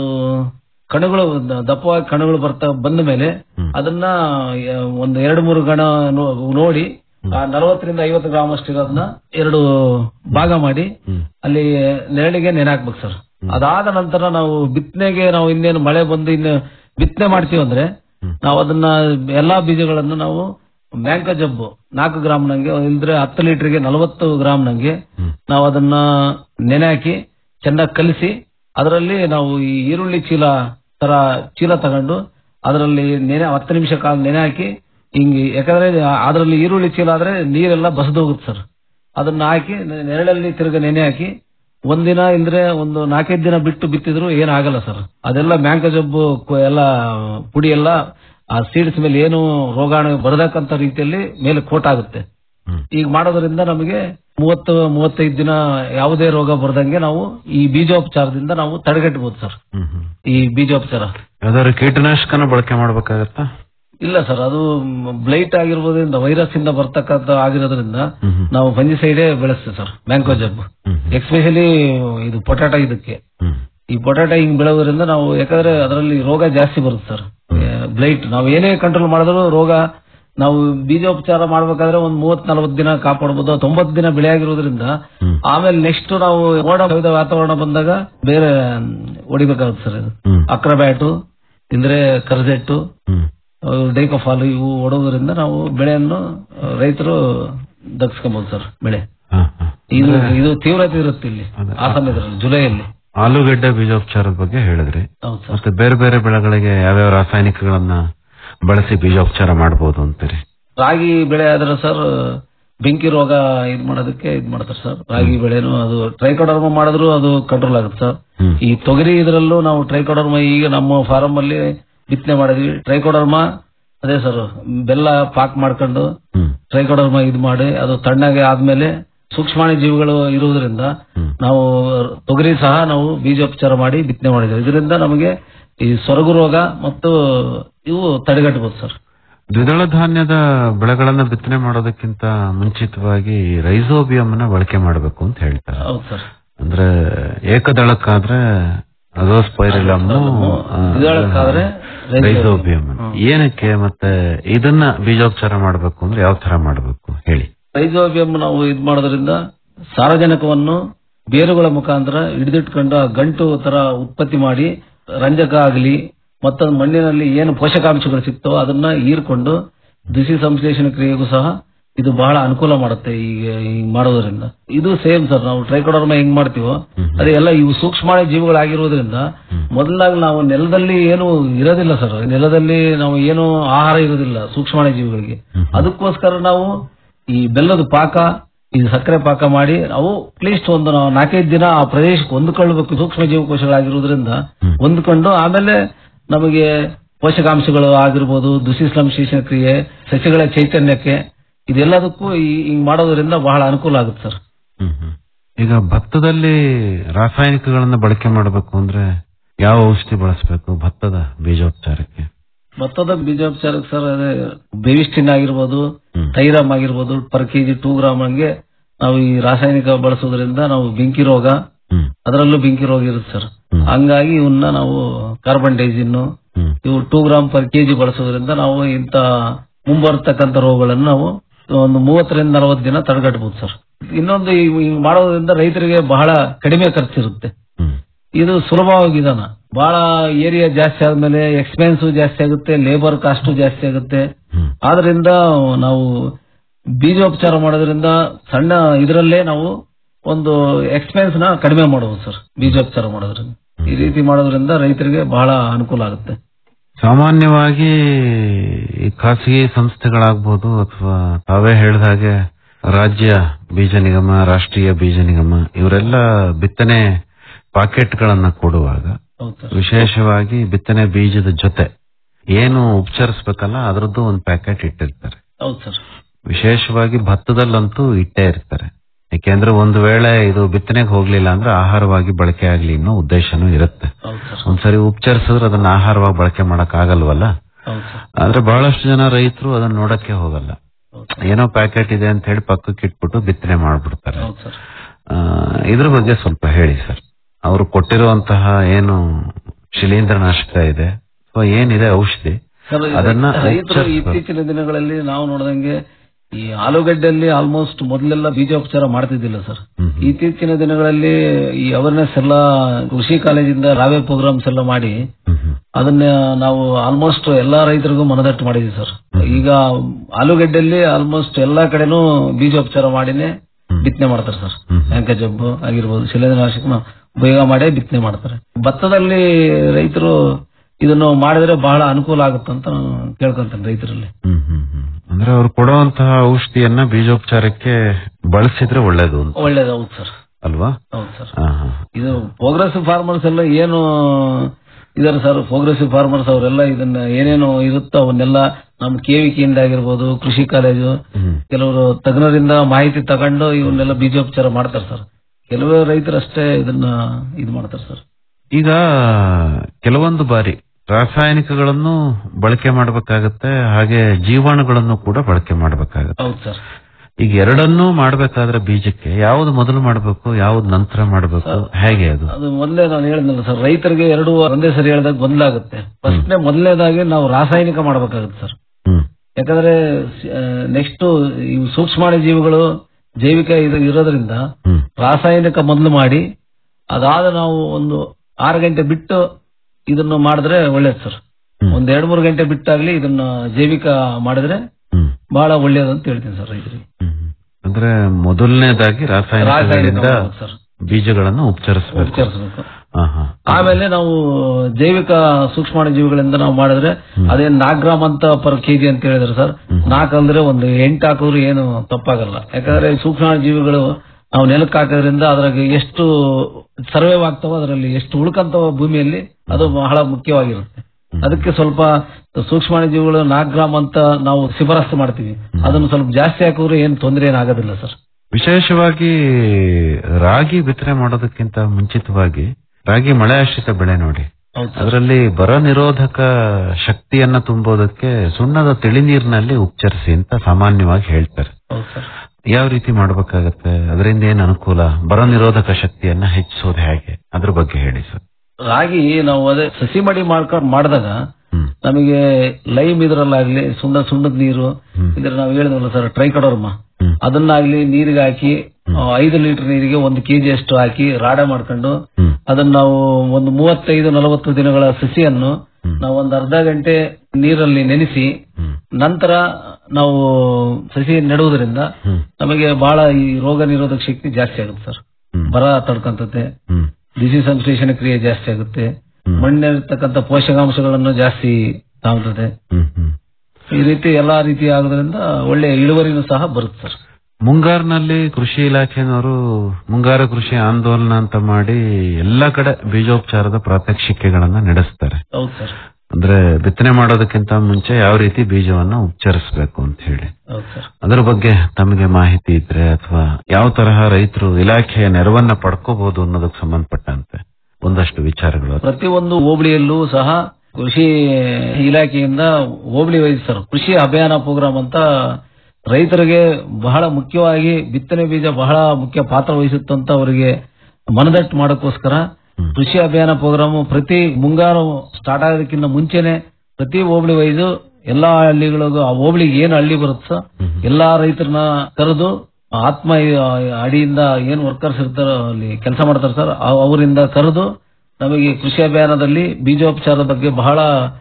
S8: ಕಣಗಳು ದಪ್ಪವಾಗಿ ಕಣಗಳು ಬರ್ತಾ ಬಂದ ಮೇಲೆ ಅದನ್ನ ಆ, ಒಂದು ಎರಡು ಮೂರು ಗಣ ನೋ- ನೋಡಿ ಆ ನಲವತ್ತರಿಂದ ಐವತ್ತು ಗ್ರಾಮ್ ಅಷ್ಟು ಇರೋದನ್ನ ಎರಡು ಭಾಗ ಮಾಡಿ ಅಲ್ಲಿ ನೆರಳಿಗೆ ನೆನೆ ಹಾಕ್ಬೇಕು ಸರ್ ಅದಾದ ನಂತರ ನಾವು ಬಿತ್ತನೆಗೆ ನಾವು ಇನ್ನೇನು ಮಳೆ ಬಂದು ಇನ್ನು ಬಿತ್ತನೆ ಮಾಡ್ತೀವಿ ಅಂದ್ರೆ ನಾವು ಅದನ್ನ ಎಲ್ಲಾ ಬೀಜಗಳನ್ನು ನಾವು ಮ್ಯಾಂಕ ಜಬ್ಬು ನಾಲ್ಕು ಗ್ರಾಮ್ ನಂಗೆ ಇಲ್ದ್ರೆ ಹತ್ತು ಲೀಟರ್ಗೆ ನಲವತ್ತು ಗ್ರಾಮ್ ನಂಗೆ ನಾವು ಅದನ್ನ ನೆನೆ ಹಾಕಿ ಚೆನ್ನಾಗಿ ಕಲಿಸಿ ಅದರಲ್ಲಿ ನಾವು ಈ ಈರುಳ್ಳಿ ಚೀಲ ತರ ಚೀಲ ತಗೊಂಡು ಅದರಲ್ಲಿ ನೆನೆ ಹತ್ತು ನಿಮಿಷ ಕಾಲ ನೆನೆ ಹಾಕಿ ಹಿಂಗೆ ಯಾಕಂದ್ರೆ ಅದರಲ್ಲಿ ಈರುಳ್ಳಿ ಚೀಲ ಆದ್ರೆ ನೀರೆಲ್ಲ ಬಸದು ಹೋಗುತ್ತೆ ಸರ್ ಅದನ್ನ ಹಾಕಿ ನೆ- ನೆರಳಲ್ಲಿ ತಿರ್ಗ ನೆನೆ ಹಾಕಿ ಒಂದಿನ ಇಲ್ದ್ರೆ ಒಂದು ನಾಲ್ಕೈದು ದಿನ ಬಿಟ್ಟು ಬಿತ್ತಿದ್ರು ಏನಾಗಲ್ಲ ಸರ್ ಅದೆಲ್ಲ ಮ್ಯಾಂಕ ಜಬ್ಬು ಕು- ಎಲ್ಲ ಪುಡಿ ಎಲ್ಲ ಆ ಸೀಡ್ಸ್ ಮೇಲೆ ಏನು ರೋಗಾಣು ಬರದಕ್ಕಂತ ರೀತಿಯಲ್ಲಿ ಮೇಲೆ ಕೋಟ್ ಆಗುತ್ತೆ ಈಗ ಮಾಡೋದ್ರಿಂದ ನಮಗೆ ಮೂವತ್ತು ಮೂವತ್ತೈದು ದಿನ ಯಾವುದೇ ರೋಗ ಬರದಂಗೆ ನಾವು ಈ ಬೀಜೋಪಚಾರದಿಂದ ನಾವು ತಡೆಗಟ್ಟಬಹುದು ಸರ್ ಈ ಬೀಜೋಪಚಾರ
S7: ಯಾವ್ದಾದ್ರು ಕೀಟನಾಶಕನ ಬಳಕೆ ಮಾಡ್ಬೇಕಾಗತ್ತಾ
S8: ಇಲ್ಲ ಸರ್ ಅದು ಬ್ಲೈಟ್ ಆಗಿರ್ಬೋದ್ರಿಂದ ವೈರಸ್ ಇಂದ ಬರ್ತಕ್ಕಂಥ ಆಗಿರೋದ್ರಿಂದ ನಾವು ಫಂಜಿಸೈಡೇ ಬೆಳೆಸ್ತೀವಿ ಸರ್ ಮ್ಯಾಂಕೋ ಜಬ್ ಎಕ್ಸ್ಪೆಷಲಿ ಇದು ಪೊಟಾಟೊ ಇದಕ್ಕೆ ಈ ಪೊಟಾಟೊ ಹಿಂಗ್ ಬೆಳೆಯೋದ್ರಿಂದ ನಾವು ಯಾಕಂದ್ರೆ ಅದರಲ್ಲಿ ರೋಗ ಜಾಸ್ತಿ ಬರುತ್ತೆ ಸರ್ ಬ್ಲೈಟ್ ನಾವು ಏನೇ ಕಂಟ್ರೋಲ್ ಮಾಡಿದ್ರು ರೋಗ ನಾವು ಬೀಜೋಪಚಾರ ಮಾಡ್ಬೇಕಾದ್ರೆ ಒಂದ್ ಮೂವತ್ ನಲ್ವತ್ ದಿನ ಕಾಪಾಡಬಹುದು ತೊಂಬತ್ ದಿನ ಬೆಳೆ ಆಗಿರೋದ್ರಿಂದ ಆಮೇಲೆ ನೆಕ್ಸ್ಟ್ ನಾವು ಮೋಡ ಕವಿದ ವಾತಾವರಣ ಬಂದಾಗ ಬೇರೆ ಹೊಡಿಬೇಕಾಗುತ್ತೆ ಸರ್ ಇದು ಅಕ್ರಬ್ಯಾಟು ಇಲ್ದ್ರೆ ಕರ್ಜೆಟ್ಟು ಡೈಕೋಫಾಲ್ ಇವು ಹೊಡೋದ್ರಿಂದ ನಾವು ಬೆಳೆಯನ್ನು ಆ, ರೈತರು ದಕ್ಸ್ಕೊಬಹುದು ಸರ್ ಬೆಳೆ ಇದು ಇದು ತೀವ್ರತೆ ಇರುತ್ತೆ ಇಲ್ಲಿ ಆ ಸಮಯದಲ್ಲಿ ಜುಲೈಯಲ್ಲಿ
S7: ಆಲೂಗಡ್ಡೆ ಬೀಜೋಪಚಾರದ ಬಗ್ಗೆ ಹೇಳಿದ್ರಿ
S8: ಹೌದು ಸರ್
S7: ಮತ್ತೆ ಬೇರೆ ಬೇರೆ ಬೆಳೆಗಳಿಗೆ ಯಾವ್ಯಾವ ರಾಸಾಯನಿಕಗಳನ್ನ ಬಳಸಿ ಬೀಜೋಪಚಾರ ಮಾಡಬಹುದು ಅಂತೀರಿ
S8: ರಾಗಿ ಬೆಳೆ ಆದ್ರೆ ಸರ್ ಬೆಂಕಿ ರೋಗ ಇದ್ ಮಾಡೋದಕ್ಕೆ ಇದ್ ಮಾಡ್ತಾರೆ ಸರ್ ರಾಗಿ ಬೆಳೆನು ಅದು ಟ್ರೈಕೋಡರ್ಮ ಮಾಡಿದ್ರು ಅದು ಕಂಟ್ರೋಲ್ ಆಗುತ್ತೆ ಸರ್ ಈ ತೊಗರಿ ಇದ್ರಲ್ಲೂ ನಾವು ಟ್ರೈಕೋಡರ್ಮ ಈಗ ನಮ್ಮ ಫಾರಂ ಅಲ್ಲಿ ಬಿತ್ತನೆ ಮಾಡಿದ್ವಿ ಟ್ರೈಕೋಡರ್ಮ ಅದೇ ಸರ್ ಬೆಲ್ಲ ಪಾಕ್ ಮಾಡ್ಕೊಂಡು ಟ್ರೈಕೋಡರ್ಮ ಇದ್ ಮಾಡಿ ಅದು ತಣ್ಣಗೆ ಆದ್ಮೇಲೆ ಸೂಕ್ಷ್ಮಾಣು ಜೀವಿಗಳು ಇರುವುದರಿಂದ ನಾವು ತೊಗರಿ ಸಹ ನಾವು ಬೀಜೋಪಚಾರ ಮಾಡಿ ಬಿತ್ತನೆ ಮಾಡಿದ್ದೇವೆ ಇದರಿಂದ ನಮಗೆ ಈ ಸೊರಗು ರೋಗ ಮತ್ತು ಇವು ತಡೆಗಟ್ಟಬಹುದು ಸರ್
S7: ದ್ವಿದಳ ಧಾನ್ಯದ ಬೆಳೆಗಳನ್ನ ಬಿತ್ತನೆ ಮಾಡೋದಕ್ಕಿಂತ ಮುಂಚಿತವಾಗಿ ರೈಸೋಬಿಯಂ ನ ಬಳಕೆ ಮಾಡಬೇಕು ಅಂತ ಹೇಳ್ತಾರೆ
S8: ಹೌದು ಸರ್
S7: ಅಂದ್ರೆ ಏಕದಳಕ್ಕಾದ್ರೆ ಅಜೋಸ್ಪೈರಿಲಮ್
S8: ದ್ವಿದಳಕ್ಕಾದ್ರೆ
S7: ರೈಸೋಬಿಯಂ ಏನಕ್ಕೆ ಮತ್ತೆ ಇದನ್ನ ಬೀಜೋಪಚಾರ ಮಾಡಬೇಕು ಅಂದ್ರೆ ಯಾವ ತರ ಮಾಡಬೇಕು ಹೇಳಿ
S8: ರೈಜೋಬಿಯಂ ನಾವು ಇದ್ ಮಾಡೋದ್ರಿಂದ ಸಾರಜನಕವನ್ನು ಬೇರುಗಳ ಮುಖಾಂತರ ಹಿಡಿದಿಟ್ಕೊಂಡು ಆ ಗಂಟು ತರ ಉತ್ಪತ್ತಿ ಮಾಡಿ ರಂಜಕ ಆಗಲಿ ಮತ್ತೊಂದು ಮಣ್ಣಿನಲ್ಲಿ ಏನು ಪೋಷಕಾಂಶಗಳು ಸಿಗ್ತವೋ ಅದನ್ನ ಹೀರ್ಕೊಂಡು ದ್ವಿಸಿ ಸಂಶ್ಲೇಷಣ ಕ್ರಿಯೆಗೂ ಸಹ ಇದು ಬಹಳ ಅನುಕೂಲ ಮಾಡುತ್ತೆ ಈಗ ಹಿಂಗ್ ಮಾಡೋದ್ರಿಂದ ಇದು ಸೇಮ್ ಸರ್ ನಾವು ಟ್ರೈಕೋಡರ್ಮ ಹೆಂಗ್ ಮಾಡ್ತೀವೋ ಅದೇ ಎಲ್ಲ ಇವು ಸೂಕ್ಷ್ಮಾಣು ಜೀವಿಗಳಾಗಿರೋದ್ರಿಂದ ಮೊದಲಾಗಿ ನಾವು ನೆಲದಲ್ಲಿ ಏನು ಇರೋದಿಲ್ಲ ಸರ್ ನೆಲದಲ್ಲಿ ನಾವು ಏನು ಆಹಾರ ಇರೋದಿಲ್ಲ ಸೂಕ್ಷ್ಮಾಣು ಜೀವಿಗಳಿಗೆ ಅದಕ್ಕೋಸ್ಕರ ನಾವು ಈ ಬೆಲ್ಲದ ಪಾಕ ಈ ಸಕ್ಕರೆ ಪಾಕ ಮಾಡಿ ನಾವು ಅಟ್ಲೀಸ್ಟ್ ಒಂದು ನಾವು ನಾಲ್ಕೈದು ದಿನ ಆ ಪ್ರದೇಶಕ್ಕೆ ಹೊಂದ್ಕೊಳ್ಬೇಕು ಸೂಕ್ಷ್ಮ ಜೀವಕೋಶಗಳಾಗಿರೋದ್ರಿಂದ ಹೊಂದ್ಕೊಂಡು ಆಮೇಲೆ ನಮಗೆ ಪೋಷಕಾಂಶಗಳು ಆಗಿರ್ಬೋದು ದುಸಿ ಸಂಶ್ಲೇಷಣ ಕ್ರಿಯೆ ಸಸ್ಯಗಳ ಚೈತನ್ಯಕ್ಕೆ ಇದೆಲ್ಲದಕ್ಕೂ ಈ ಹಿಂಗ್ ಮಾಡೋದ್ರಿಂದ ಬಹಳ ಅನುಕೂಲ ಆಗುತ್ತೆ ಸರ್
S7: ಈಗ ಭತ್ತದಲ್ಲಿ ರಾಸಾಯನಿಕಗಳನ್ನ ಬಳಕೆ ಮಾಡಬೇಕು ಅಂದ್ರೆ ಯಾವ ಔಷಧಿ ಬಳಸಬೇಕು ಭತ್ತದ ಬೀಜೋಪಚಾರಕ್ಕೆ
S8: ಭತ್ತದ ಬೀಜೋಪಚಾರಕ್ಕೆ ಸರ್ ಅದೇ ಬೇವಿಸ್ಟಿನ್ ಆಗಿರ್ಬೋದು ಥೈರಮ್ ಆಗಿರ್ಬೋದು ಪರ್ ಕೆಜಿ ಟೂ ಗ್ರಾಮ್ ಹಂಗೆ ನಾವು ಈ ರಾಸಾಯನಿಕ ಬಳಸೋದ್ರಿಂದ ನಾವು ಬೆಂಕಿ ರೋಗ ಅದರಲ್ಲೂ ಬೆಂಕಿ ರೋಗ ಇರುತ್ತೆ ಸರ್ ಹಂಗಾಗಿ ಇವನ್ನ ನಾವು ಕಾರ್ಬನ್ ಡೈಸಿನ್ ಇವು ಟೂ ಗ್ರಾಮ್ ಪರ್ ಕೆಜಿ ಬಳಸೋದ್ರಿಂದ ನಾವು ಇಂತ ಮುಂಬರ್ತಕ್ಕಂಥ ರೋಗಗಳನ್ನು ನಾವು ಒಂದು ಮೂವತ್ತರಿಂದ ನಲವತ್ತು ದಿನ ತಡೆಗಟ್ಟಬಹುದು ಸರ್ ಇನ್ನೊಂದು ಈ- ಹಿಂಗ್ ಮಾಡೋದ್ರಿಂದ ರೈತರಿಗೆ ಬಹಳ ಕಡಿಮೆ ಖರ್ಚಿರುತ್ತೆ ಇದು ಸುಲಭವಾಗಿ ವಿಧಾನ ಬಹಳ ಏರಿಯಾ ಜಾಸ್ತಿ ಆದ್ಮೇಲೆ ಎಕ್ಸ್ಪೆನ್ಸ್ ಜಾಸ್ತಿ ಆಗುತ್ತೆ ಲೇಬರ್ ಕಾಸ್ಟ್ ಜಾಸ್ತಿ ಆಗುತ್ತೆ ಆದ್ರಿಂದ ನಾವು ಬೀಜೋಪಚಾರ ಮಾಡೋದ್ರಿಂದ ಸಣ್ಣ ಇದರಲ್ಲೇ ನಾವು ಒಂದು ಎಕ್ಸ್ಪೆನ್ಸ್ ನ ಕಡಿಮೆ ಮಾಡಬಹುದು ಸರ್ ಬೀಜೋಪಚಾರ ಮಾಡೋದ್ರಿಂದ ಈ ರೀತಿ ಮಾಡೋದ್ರಿಂದ ರೈತರಿಗೆ ಬಹಳ ಅನುಕೂಲ ಆಗುತ್ತೆ
S7: ಸಾಮಾನ್ಯವಾಗಿ ಈ ಖಾಸಗಿ ಸಂಸ್ಥೆಗಳಾಗ್ಬೋದು ಅಥವಾ ತಾವೇ ಹೇಳಿದ ಹಾಗೆ ರಾಜ್ಯ ಬೀಜ ನಿಗಮ ರಾಷ್ಟ್ರೀಯ ಬೀಜ ನಿಗಮ ಇವರೆಲ್ಲ ಬಿತ್ತನೆ ಪಾಕೆಟ್ಗಳನ್ನ ಕೊಡುವಾಗ
S8: ಹೌದು ಸರ್
S7: ವಿಶೇಷವಾಗಿ ಬಿತ್ತನೆ ಬೀಜದ ಜೊತೆ ಏನು ಉಪಚರಿಸ್ಬೇಕಲ್ಲ ಅದರದ್ದು ಒಂದು ಪ್ಯಾಕೆಟ್ ಇಟ್ಟಿರ್ತಾರೆ
S8: ಹೌದು ಸರ್
S7: ವಿಶೇಷವಾಗಿ ಭತ್ತದಲ್ಲಂತೂ ಇಟ್ಟೇ ಇರ್ತಾರೆ ಯಾಕೆಂದ್ರೆ ಒಂದು ವೇಳೆ ಇದು ಬಿತ್ತನೆಗೆ ಹೋಗ್ಲಿಲ್ಲ ಅಂದ್ರೆ ಆಹಾರವಾಗಿ ಬಳಕೆ ಆಗ್ಲಿ ಅನ್ನೋ ಉದ್ದೇಶನೂ ಇರುತ್ತೆ
S8: ಹೌದು ಸರ್
S7: ಒಂದ್ಸರಿ ಉಪಚರಿಸಿದ್ರೆ ಅದನ್ನ ಆಹಾರವಾಗಿ ಬಳಕೆ ಮಾಡಕ್ ಆಗಲ್ವಲ್ಲ
S8: ಹೌದು ಸರ್
S7: ಆದ್ರೆ ಬಹಳಷ್ಟು ಜನ ರೈತರು ಅದನ್ನ ನೋಡಕ್ಕೆ ಹೋಗಲ್ಲ ಏನೋ ಪ್ಯಾಕೆಟ್ ಇದೆ ಅಂತ ಹೇಳಿ ಪಕ್ಕಕ್ಕೆ ಇಟ್ಬಿಟ್ಟು ಬಿತ್ತನೆ ಮಾಡ್ಬಿಡ್ತಾರೆ
S8: ಹೌದು ಸರ್
S7: ಆ, ಇದ್ರ ಬಗ್ಗೆ ಸ್ವಲ್ಪ ಹೇಳಿ ಸರ್ ಅವರು ಕೊಟ್ಟಿರುವಂತಹ ಏನು ಶಿಲೀಂಧ್ರನಾಶಕ ಇದೆ ಅಥವಾ ಏನಿದೆ ಔಷಧಿ
S8: ಸರ್, ಇದು
S7: ಅದನ್ನ
S8: ರೈತರು
S7: ಉಪಚರಿಸ್ಬೇಕು.
S8: ಇತ್ತೀಚಿನ ದಿನಗಳಲ್ಲಿ ನಾವು ನೋಡಿದಂಗೆ ಈ ಆಲೂಗಡ್ಡೆಯಲ್ಲಿ ಆಲ್ಮೋಸ್ಟ್ ಮೊದಲೆಲ್ಲ ಬೀಜೋಪಚಾರ ಮಾಡ್ತಿದ್ದಿಲ್ಲ ಸರ್ ಇತ್ತೀಚಿನ ದಿನಗಳಲ್ಲಿ ಈ ಅವೇರ್ನೆಸ್ ಎಲ್ಲ ಕೃಷಿ ಕಾಲೇಜಿಂದ ರಾವೆ ಪ್ರೋಗ್ರಾಮ್ಸ್ ಎಲ್ಲ ಮಾಡಿ ಅದನ್ನ ನಾವು ಆಲ್ಮೋಸ್ಟ್ ಎಲ್ಲಾ ರೈತರಿಗೂ ಮನದಟ್ಟು ಮಾಡಿದ್ವಿ ಸರ್ ಈಗ ಆಲೂಗಡ್ಡೆಯಲ್ಲಿ ಆಲ್ಮೋಸ್ಟ್ ಎಲ್ಲಾ ಕಡೆನೂ ಬೀಜೋಪಚಾರ ಮಾಡಿನೇ ಬಿತ್ತನೆ ಮಾಡ್ತಾರೆ ಸರ್ ಅಂಕ ಜಬ್ಬು ಆಗಿರ್ಬೋದು ಶಿಲೇಂದ್ರನಾಶಕನ ಉಪಯೋಗ ಮಾಡೇ ಬಿತ್ತನೆ ಮಾಡ್ತಾರೆ ಭತ್ತದಲ್ಲಿ ರೈತರು ಇದನ್ನು ಮಾಡಿದ್ರೆ ಬಹಳ ಅನುಕೂಲ ಆಗುತ್ತಂತ ನಾನು ಕೇಳ್ಕೊಂತೇನೆ ರೈತರಲ್ಲಿ
S7: ಹ್ಮ್ ಹ್ಮ್ ಹ್ಮ್. ಅಂದ್ರೆ ಅವ್ರು ಕೊಡುವಂತಹ ಔಷಧಿಯನ್ನ ಬೀಜೋಪಚಾರಕ್ಕೆ ಬಳಸಿದ್ರೆ ಒಳ್ಳೇದು ಅಂತ
S8: ಒಳ್ಳೇದು ಹೌದು ಸರ್
S7: ಅಲ್ವಾ
S8: ಹೌದು ಸರ್
S7: ಹಾ, ಹಾ.
S8: ಇದು ಪ್ರೋಗ್ರೆಸಿವ್ ಫಾರ್ಮರ್ಸ್ ಎಲ್ಲ ಏನು ಇದಾರೆ ಸರ್ ಪ್ರೋಗ್ರೆಸಿವ್ ಫಾರ್ಮರ್ಸ್ ಅವರೆಲ್ಲ ಇದನ್ನ ಏನೇನು ಇರುತ್ತೋ ಅವನ್ನೆಲ್ಲ ನಮ್ಮ ಕೆವಿಕೆಯಿಂದ ಆಗಿರ್ಬೋದು ಕೃಷಿ ಕಾಲೇಜು ಕೆಲವರು ತಜ್ಞರಿಂದ ಮಾಹಿತಿ ತಗೊಂಡು ಇವನ್ನೆಲ್ಲ ಬೀಜೋಪಚಾರ ಮಾಡ್ತಾರೆ ಸರ್ ಕೆಲವೇ ರೈತರು ಅಷ್ಟೇ ಇದನ್ನ ಇದು ಮಾಡ್ತಾರೆ ಸರ್
S7: ಈಗ ಕೆಲವೊಂದು ಬಾರಿ ರಾಸಾಯನಿಕಗಳನ್ನು ಬಳಕೆ ಮಾಡಬೇಕಾಗತ್ತೆ ಹಾಗೆ ಜೀವಾಣುಗಳನ್ನು ಕೂಡ ಬಳಕೆ ಮಾಡಬೇಕಾಗತ್ತೆ
S8: ಹೌದು ಸರ್
S7: ಈಗ ಎರಡನ್ನೂ ಮಾಡ್ಬೇಕಾದ್ರೆ ಬೀಜಕ್ಕೆ ಯಾವ್ದು ಮೊದಲು ಮಾಡಬೇಕು ಯಾವ್ದು ನಂತರ ಮಾಡಬೇಕು ಹೇಗೆ ಅದು
S8: ಅದು ಮೊದಲೇ ನಾನು ಹೇಳಿದ್ನಲ್ಲ ಸರ್ ರೈತರಿಗೆ ಎರಡು ಒಂದೇ ಸರಿ ಹೇಳಿದಾಗ ಗೊಂದಲಾಗುತ್ತೆ ಫಸ್ಟ್ನೇ ಮೊದಲನೇದಾಗಿ ನಾವು ರಾಸಾಯನಿಕ ಮಾಡಬೇಕಾಗುತ್ತೆ ಸರ್ ಯಾಕಂದ್ರೆ ನೆಕ್ಸ್ಟ್ ಇವು ಸೂಕ್ಷ್ಮಾಣು ಜೀವಿಗಳು ಜೈವಿಕ ಇದು ಇರೋದ್ರಿಂದ ರಾಸಾಯನಿಕ ಮೊದಲು ಮಾಡಿ ಅದಾದ ನಾವು ಒಂದು ಆರು ಗಂಟೆ ಬಿಟ್ಟು ಇದನ್ನು ಮಾಡಿದ್ರೆ ಒಳ್ಳೇದು ಸರ್ ಒಂದ್ ಎರಡ್ ಮೂರು ಗಂಟೆ ಬಿಟ್ಟಾಗ್ಲಿ ಇದನ್ನ ಜೈವಿಕ ಮಾಡಿದ್ರೆ ಬಹಳ ಒಳ್ಳೇದು ಅಂತ ಹೇಳ್ತೀನಿ ಸರ್ ರೈತರಿಗೆ
S7: ಅಂದ್ರೆ ಮೊದಲನೇದಾಗಿ ರಾಸಾಯನಿಕಗಳಿಂದ
S8: ರಾಸಾಯನಿಕ ಹೌದು ಸರ್.
S7: ಬೀಜಗಳನ್ನು ಉಪಚರಿಸಬೇಕು
S8: ಉಪಚರಿಸಬೇಕು
S7: ಹಾ ಹಾ
S8: ಆಮೇಲೆ ನಾವು ಜೈವಿಕ ಸೂಕ್ಷ್ಮಾಣು ಜೀವಿಗಳಿಂದ ನಾವು ಮಾಡಿದ್ರೆ ಅದೇನ್ ನಾಲ್ಕು ಗ್ರಾಮ್ ಅಂತ ಪರ್ ಕೆಜಿ ಅಂತ ಹೇಳಿದ್ರೆ ಸರ್ ನಾಲ್ಕು ಅಂದ್ರೆ ಒಂದು ಎಂಟು ಹಾಕಿದ್ರು ಏನು ತಪ್ಪಾಗಲ್ಲ ಯಾಕಂದ್ರೆ ಈ ಸೂಕ್ಷ್ಮಾಣು ಜೀವಿಗಳು ನಾವು ನೆಲಕ್ಕೆ ಹಾಕೋದ್ರಿಂದ ಅದ್ರಾಗ ಎಷ್ಟು ಸರ್ವೈವ್ ಆಗ್ತಾವ ಅದರಲ್ಲಿ ಎಷ್ಟು ಉಳ್ಕಂತವ ಭೂಮಿಯಲ್ಲಿ ಅದು ಬಹಳ ಮುಖ್ಯವಾಗಿರುತ್ತೆ ಅದಕ್ಕೆ ಸ್ವಲ್ಪ ಸೂಕ್ಷ್ಮಾಣು ಜೀವಿಗಳು ನಾಲ್ಕು ಗ್ರಾಮ್ ಅಂತ ನಾವು ಶಿಫಾರಸ್ಸು ಮಾಡ್ತೀವಿ ಅದನ್ನು ಸ್ವಲ್ಪ ಜಾಸ್ತಿ ಹಾಕಿದ್ರೆ ಏನು ತೊಂದರೆ ಏನಾಗೋದಿಲ್ಲ ಸರ್
S7: ವಿಶೇಷವಾಗಿ ರಾಗಿ ಬಿತ್ತನೆ ಮಾಡೋದಕ್ಕಿಂತ ಮುಂಚಿತವಾಗಿ ರಾಗಿ ಮಳೆ ಆಶ್ರಿತ ಬೆಳೆ ನೋಡಿ ಅದರಲ್ಲಿ ಬರ ನಿರೋಧಕ ಶಕ್ತಿಯನ್ನ ತುಂಬೋದಕ್ಕೆ ಸುಣ್ಣದ ತಿಳಿನೀರಿನಲ್ಲಿ ಉಪಚರಿಸಿ ಅಂತ ಸಾಮಾನ್ಯವಾಗಿ ಹೇಳ್ತಾರೆ
S8: ಹೌದು ಸರ್
S7: ಯಾವ ರೀತಿ ಮಾಡ್ಬೇಕಾಗತ್ತೆ ಅದರಿಂದ ಏನ್ ಅನುಕೂಲ ಬರ ನಿರೋಧಕ ಶಕ್ತಿಯನ್ನ ಹೆಚ್ಚಿಸೋದು ಹೇಗೆ ಅದ್ರ ಬಗ್ಗೆ ಹೇಳಿ ಸರ್
S8: ರಾಗಿ ನಾವು ಅದೇ ಸಸಿ ಮಡಿ ಮಾಡ್ಕೊಂಡು ಮಾಡಿದಾಗ ನಮಗೆ ಲೈಮ್ ಇದ್ರಲ್ಲಾಗ್ಲಿ ಸುಣ್ಣ ಸುಣ್ಣದ ನೀರು ಇದ್ರ ನಾವು ಹೇಳಿದ್ವಲ್ಲ ಸರ್ ಟ್ರೈಕಡೋರ್ಮ ಅದನ್ನಾಗ್ಲಿ ನೀರಿಗೆ ಹಾಕಿ ಆ, ಐದು ಲೀಟರ್ ನೀರಿಗೆ ಒಂದು ಕೆಜಿ ಅಷ್ಟು ಹಾಕಿ ರಾಡ ಮಾಡ್ಕೊಂಡು ಅದನ್ನ ನಾವು ಒಂದು ಮೂವತ್ತೈದು ನಲವತ್ತು ದಿನಗಳ ಸಸಿಯನ್ನು ನಾವು ಒಂದು ಅರ್ಧ ಗಂಟೆ ನೀರಲ್ಲಿ ನೆನೆಸಿ ನಂತರ ನಾವು ಸಸಿ ನೆಡುವುದರಿಂದ ನಮಗೆ ಬಹಳ ಈ ರೋಗ ನಿರೋಧಕ ಶಕ್ತಿ ಜಾಸ್ತಿ ಆಗುತ್ತೆ ಸರ್ ಬರ ತಡ್ಕೊಂತತೆ ದಿಸಿ ಸಂಶ್ಲೇಷಣ ಕ್ರಿಯೆ ಜಾಸ್ತಿ ಆಗುತ್ತೆ ಮಣ್ಣಿರ್ತಕ್ಕಂಥ ಪೋಷಕಾಂಶಗಳನ್ನು ಜಾಸ್ತಿ ತಾಗುತ್ತದೆ ಈ ರೀತಿ ಎಲ್ಲಾ ರೀತಿ ಆಗೋದ್ರಿಂದ ಒಳ್ಳೆ ಇಳುವರಿನೂ ಸಹ ಬರುತ್ತೆ ಸರ್
S7: ಮುಂಗಾರಿನಲ್ಲಿ ಕೃಷಿ ಇಲಾಖೆನವರು ಮುಂಗಾರು ಕೃಷಿ ಆಂದೋಲನ ಅಂತ ಮಾಡಿ ಎಲ್ಲಾ ಕಡೆ ಬೀಜೋಪಚಾರದ ಪ್ರಾತ್ಯಕ್ಷಿಕೆಗಳನ್ನ ನಡೆಸ್ತಾರೆ
S8: ಹೌದು ಸರ್
S7: ಅಂದ್ರೆ ಬಿತ್ತನೆ ಮಾಡೋದಕ್ಕಿಂತ ಮುಂಚೆ ಯಾವ ರೀತಿ ಬೀಜವನ್ನ ಉಪಚರಿಸಬೇಕು ಅಂತ ಹೇಳಿ
S8: ಹೌದು ಸರ್
S7: ಅದರ ಬಗ್ಗೆ ತಮಗೆ ಮಾಹಿತಿ ಇದ್ರೆ ಅಥವಾ ಯಾವ ತರಹ ರೈತರು ಇಲಾಖೆಯ ನೆರವನ್ನ ಪಡ್ಕೋಬಹುದು ಅನ್ನೋದಕ್ಕೆ ಸಂಬಂಧಪಟ್ಟಂತೆ ಒಂದಷ್ಟು ವಿಚಾರಗಳು
S8: ಪ್ರತಿಯೊಂದು ಹೋಬಳಿಯಲ್ಲೂ ಸಹ ಕೃಷಿ ಇಲಾಖೆಯಿಂದ ಹೋಬಳಿ ವೈಸ್ ಸರ್ ಕೃಷಿ ಅಭಿಯಾನ ಪ್ರೋಗ್ರಾಮ್ ಅಂತ ರೈತರಿಗೆ ಬಹಳ ಮುಖ್ಯವಾಗಿ ಬಿತ್ತನೆ ಬೀಜ ಬಹಳ ಮುಖ್ಯ ಪಾತ್ರ ವಹಿಸುತ್ತಂತ ಅವರಿಗೆ ಮನದಟ್ಟು ಮಾಡೋಕ್ಕೋಸ್ಕರ ಕೃಷಿ ಅಭಿಯಾನ ಪ್ರೋಗ್ರಾಮ್ ಪ್ರತಿ ಮುಂಗಾರು ಸ್ಟಾರ್ಟ್ ಆಗೋದಕ್ಕಿಂತ ಮುಂಚೆನೆ ಪ್ರತಿ ಹೋಬಳಿ ವೈಸು ಎಲ್ಲಾ ಹಳ್ಳಿಗಳಿಗೂ ಆ ಹೋಬಳಿಗೆ ಏನು ಹಳ್ಳಿ ಬರುತ್ತೋ ಎಲ್ಲಾ ರೈತರನ್ನ ಕರೆದು ಆತ್ಮ ಅಡಿಯಿಂದ ಏನ್ ವರ್ಕರ್ಸ್ ಇರ್ತಾರೋ ಅಲ್ಲಿ ಕೆಲಸ ಮಾಡ್ತಾರೆ ಸರ್ ಅವರಿಂದ ಕರೆದು ನಮಗೆ ಕೃಷಿ ಅಭಿಯಾನದಲ್ಲಿ ಬೀಜೋಪಚಾರದ ಬಗ್ಗೆ ಬಹಳ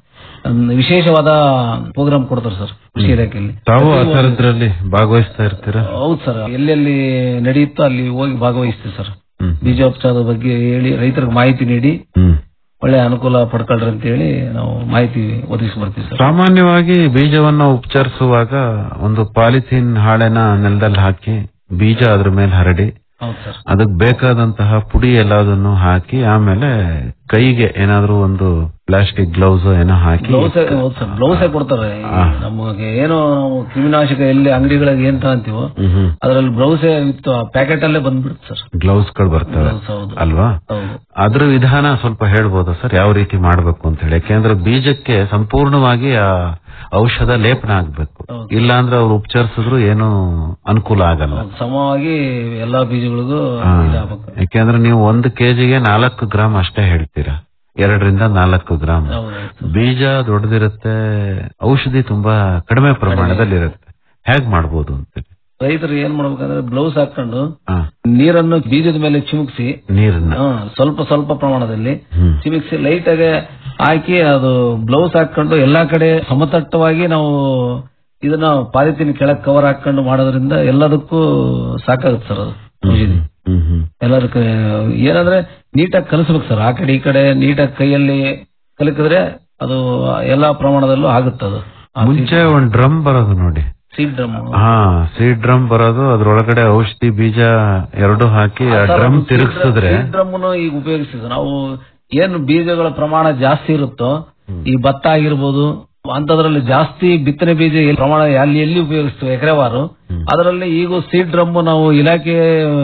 S8: ಒಂದು ವಿಶೇಷವಾದ ಪ್ರೋಗ್ರಾಮ್ ಕೊಡ್ತಾರೆ ಸರ್ ಕೃಷಿ ಇಲಾಖೆಯಲ್ಲಿ
S7: ತಾವು ಆ ಥರದ್ರಲ್ಲಿ ಭಾಗವಹಿಸ್ತಾ ಇರ್ತೀರಾ
S8: ಹೌದು ಸರ್ ಎಲ್ಲೆಲ್ಲಿ ನಡೆಯುತ್ತೋ ಅಲ್ಲಿ ಹೋಗಿ ಭಾಗವಹಿಸ್ತೀವಿ ಸರ್
S7: ಹ್ಮ್.
S8: ಬೀಜೋಪಚಾರದ ಬಗ್ಗೆ ಹೇಳಿ ರೈತರಿಗೆ ಮಾಹಿತಿ ನೀಡಿ
S7: ಹ್ಮ್
S8: ಒಳ್ಳೆ ಅನುಕೂಲ ಪಡ್ಕೊಳ್ರಿ ಅಂತ ಹೇಳಿ ನಾವು ಮಾಹಿತಿ ಒದಗಿಸಿ ಬರ್ತೀವಿ ಸರ್
S7: ಸಾಮಾನ್ಯವಾಗಿ ಬೀಜವನ್ನ ಉಪಚರಿಸುವಾಗ ಒಂದು ಪಾಲಿಥೀನ್ ಹಾಳೆನ ನೆಲದಲ್ಲಿ ಹಾಕಿ ಬೀಜ ಅದ್ರ ಮೇಲೆ ಹರಡಿ
S8: ಹೌದು ಸರ್
S7: ಅದಕ್ಕೆ ಬೇಕಾದಂತಹ ಪುಡಿ ಎಲ್ಲದನ್ನು ಹಾಕಿ ಆಮೇಲೆ ಕೈಗೆ ಏನಾದ್ರೂ ಒಂದು ಪ್ಲಾಸ್ಟಿಕ್ ಗ್ಲೌಸ್ ಏನೋ ಹಾಕಿ
S8: ಬ್ಲೌಸ್ ಹೌದು ಸರ್ ಬ್ಲೌಸೇ ಕೊಡ್ತಾರೆ ಈ
S7: ಆ.
S8: ನಮಗೆ ಏನೋ ನಾವು ಕ್ರಿಮಿನಾಶಕ ಎಲ್ಲಿ ಅಂಗಡಿಗಳಿಗೆ ಏನ್ ತಗೊಂತೀವೋ
S7: ಹ್ಮ್ ಹ್ಮ್
S8: ಅದ್ರಲ್ಲಿ ಬ್ಲೌಸೇ ಇತ್ತು ಪ್ಯಾಕೆಟ್ ಅಲ್ಲೇ ಬಂದ್ಬಿಡುತ್ತೆ ಸರ್
S7: ಗ್ಲೌಸ್ಗಳು ಬರ್ತವೆ
S8: Gloves ಹೌದು.
S7: ಅಲ್ವಾ
S8: ಹೌದು
S7: ಅದ್ರ ವಿಧಾನ ಸ್ವಲ್ಪ ಹೇಳ್ಬೋದಾ ಸರ್ ಯಾವ ರೀತಿ ಮಾಡ್ಬೇಕು ಅಂತ ಹೇಳಿ ಯಾಕೆಂದ್ರೆ ಬೀಜಕ್ಕೆ ಸಂಪೂರ್ಣವಾಗಿ ಆ ಔಷಧ ಲೇಪನ ಆಗ್ಬೇಕು
S8: ಹೌದು.
S7: ಇಲ್ಲಾಂದ್ರೆ ಅವ್ರು ಉಪಚರಿಸಿದ್ರು ಏನು ಅನುಕೂಲ ಆಗಲ್ಲ
S8: ಹೌದು. ಸಮವಾಗಿ ಎಲ್ಲಾ ಬೀಜಗಳಿಗೂ
S7: ಹಾ.
S8: ಇದಾಗಬೇಕು
S7: ಯಾಕೆಂದ್ರೆ ನೀವು ಒಂದು ಕೆಜಿಗೆ ನಾಲ್ಕು ಗ್ರಾಮ್ ಅಷ್ಟೇ ಹೇಳ್ತೀರಾ ಎರಡರಿಂದ ನಾಲ್ಕು ಗ್ರಾಮ್
S8: ಹೌದು
S7: ಬೀಜ ದೊಡ್ಡದಿರುತ್ತೆ ಔಷಧಿ ತುಂಬಾ ಕಡಿಮೆ ಪ್ರಮಾಣದಲ್ಲಿ ಇರುತ್ತೆ ಹೇಗ್ ಮಾಡ್ಬೋದು ಅಂತೇಳಿ
S8: ರೈತರು ಏನ್ ಮಾಡ್ಬೇಕಂದ್ರೆ ಬ್ಲೌಸ್ ಹಾಕೊಂಡು
S7: ಹಾ
S8: ನೀರನ್ನು ಬೀಜದ ಮೇಲೆ ಚಿಮುಕ್ಸಿ
S7: ನೀರನ್ನ
S8: ಹಾ, ಸ್ವಲ್ಪ ಸ್ವಲ್ಪ ಪ್ರಮಾಣದಲ್ಲಿ
S7: ಹ್ಮ್
S8: ಚಿಮಿಕ್ಸಿ ಲೈಟ್ ಆಗಿ ಹಾಕಿ ಅದು ಬ್ಲೌಸ್ ಹಾಕೊಂಡು ಎಲ್ಲಾ ಕಡೆ ಸಮತಟ್ಟವಾಗಿ ನಾವು ಇದನ್ನ ಪಾಲಿಥೀನ್ ಕೆಳಗ್ ಕವರ್ ಹಾಕೊಂಡು ಮಾಡೋದ್ರಿಂದ ಎಲ್ಲದಕ್ಕೂ ಸಾಕಾಗುತ್ತೆ ಸರ್ ಅದು ಔಷಧಿ
S7: ಹ್ಮ್ ಹ್ಮ್
S8: ಎಲ್ಲದಕ್ಕೆ ಏನಂದ್ರೆ ನೀಟಾಗಿ ಕಲಿಸ್ಬೇಕು ಸರ್ ಆ ಕಡೆ ಈ ಕಡೆ ನೀಟಾಗಿ ಕೈಯಲ್ಲಿ ಕಲಿಕಿದ್ರೆ ಅದು ಎಲ್ಲಾ ಪ್ರಮಾಣದಲ್ಲೂ ಆಗುತ್ತೆ ಅದು
S7: ಮುಂಚೆ ಒಂದ್ ಡ್ರಮ್ ಬರೋದು ನೋಡಿ
S8: ಸೀಡ್ ಡ್ರಮ್
S7: ಹಾ ಸೀಡ್ ಡ್ರಮ್ ಬರೋದು ಅದ್ರೊಳಗಡೆ ಔಷಧಿ ಬೀಜ ಎರಡು ಹಾಕಿ ಆ ಡ್ರಮ್ ತಿರುಗಿಸಿದ್ರೆ
S8: ಡ್ರಮ್ ಈಗ ಉಪಯೋಗಿಸ್ತೀವಿ ನಾವು ಏನು ಬೀಜಗಳ ಪ್ರಮಾಣ ಜಾಸ್ತಿ ಇರುತ್ತೋ ಈ ಭತ್ತ ಆಗಿರ್ಬೋದು ಅಂತದ್ರಲ್ಲಿ ಜಾಸ್ತಿ ಬಿತ್ತನೆ ಬೀಜ ಎಲ್ಲಿ ಪ್ರಮಾಣ ಅಲ್ಲಿ ಎಲ್ಲಿ ಉಪಯೋಗಿಸ್ತೀವಿ ಎಕರೆವಾರು ಅದರಲ್ಲಿ ಈಗ ಸೀಡ್ ಡ್ರಮ್ ನಾವು ಇಲಾಖೆ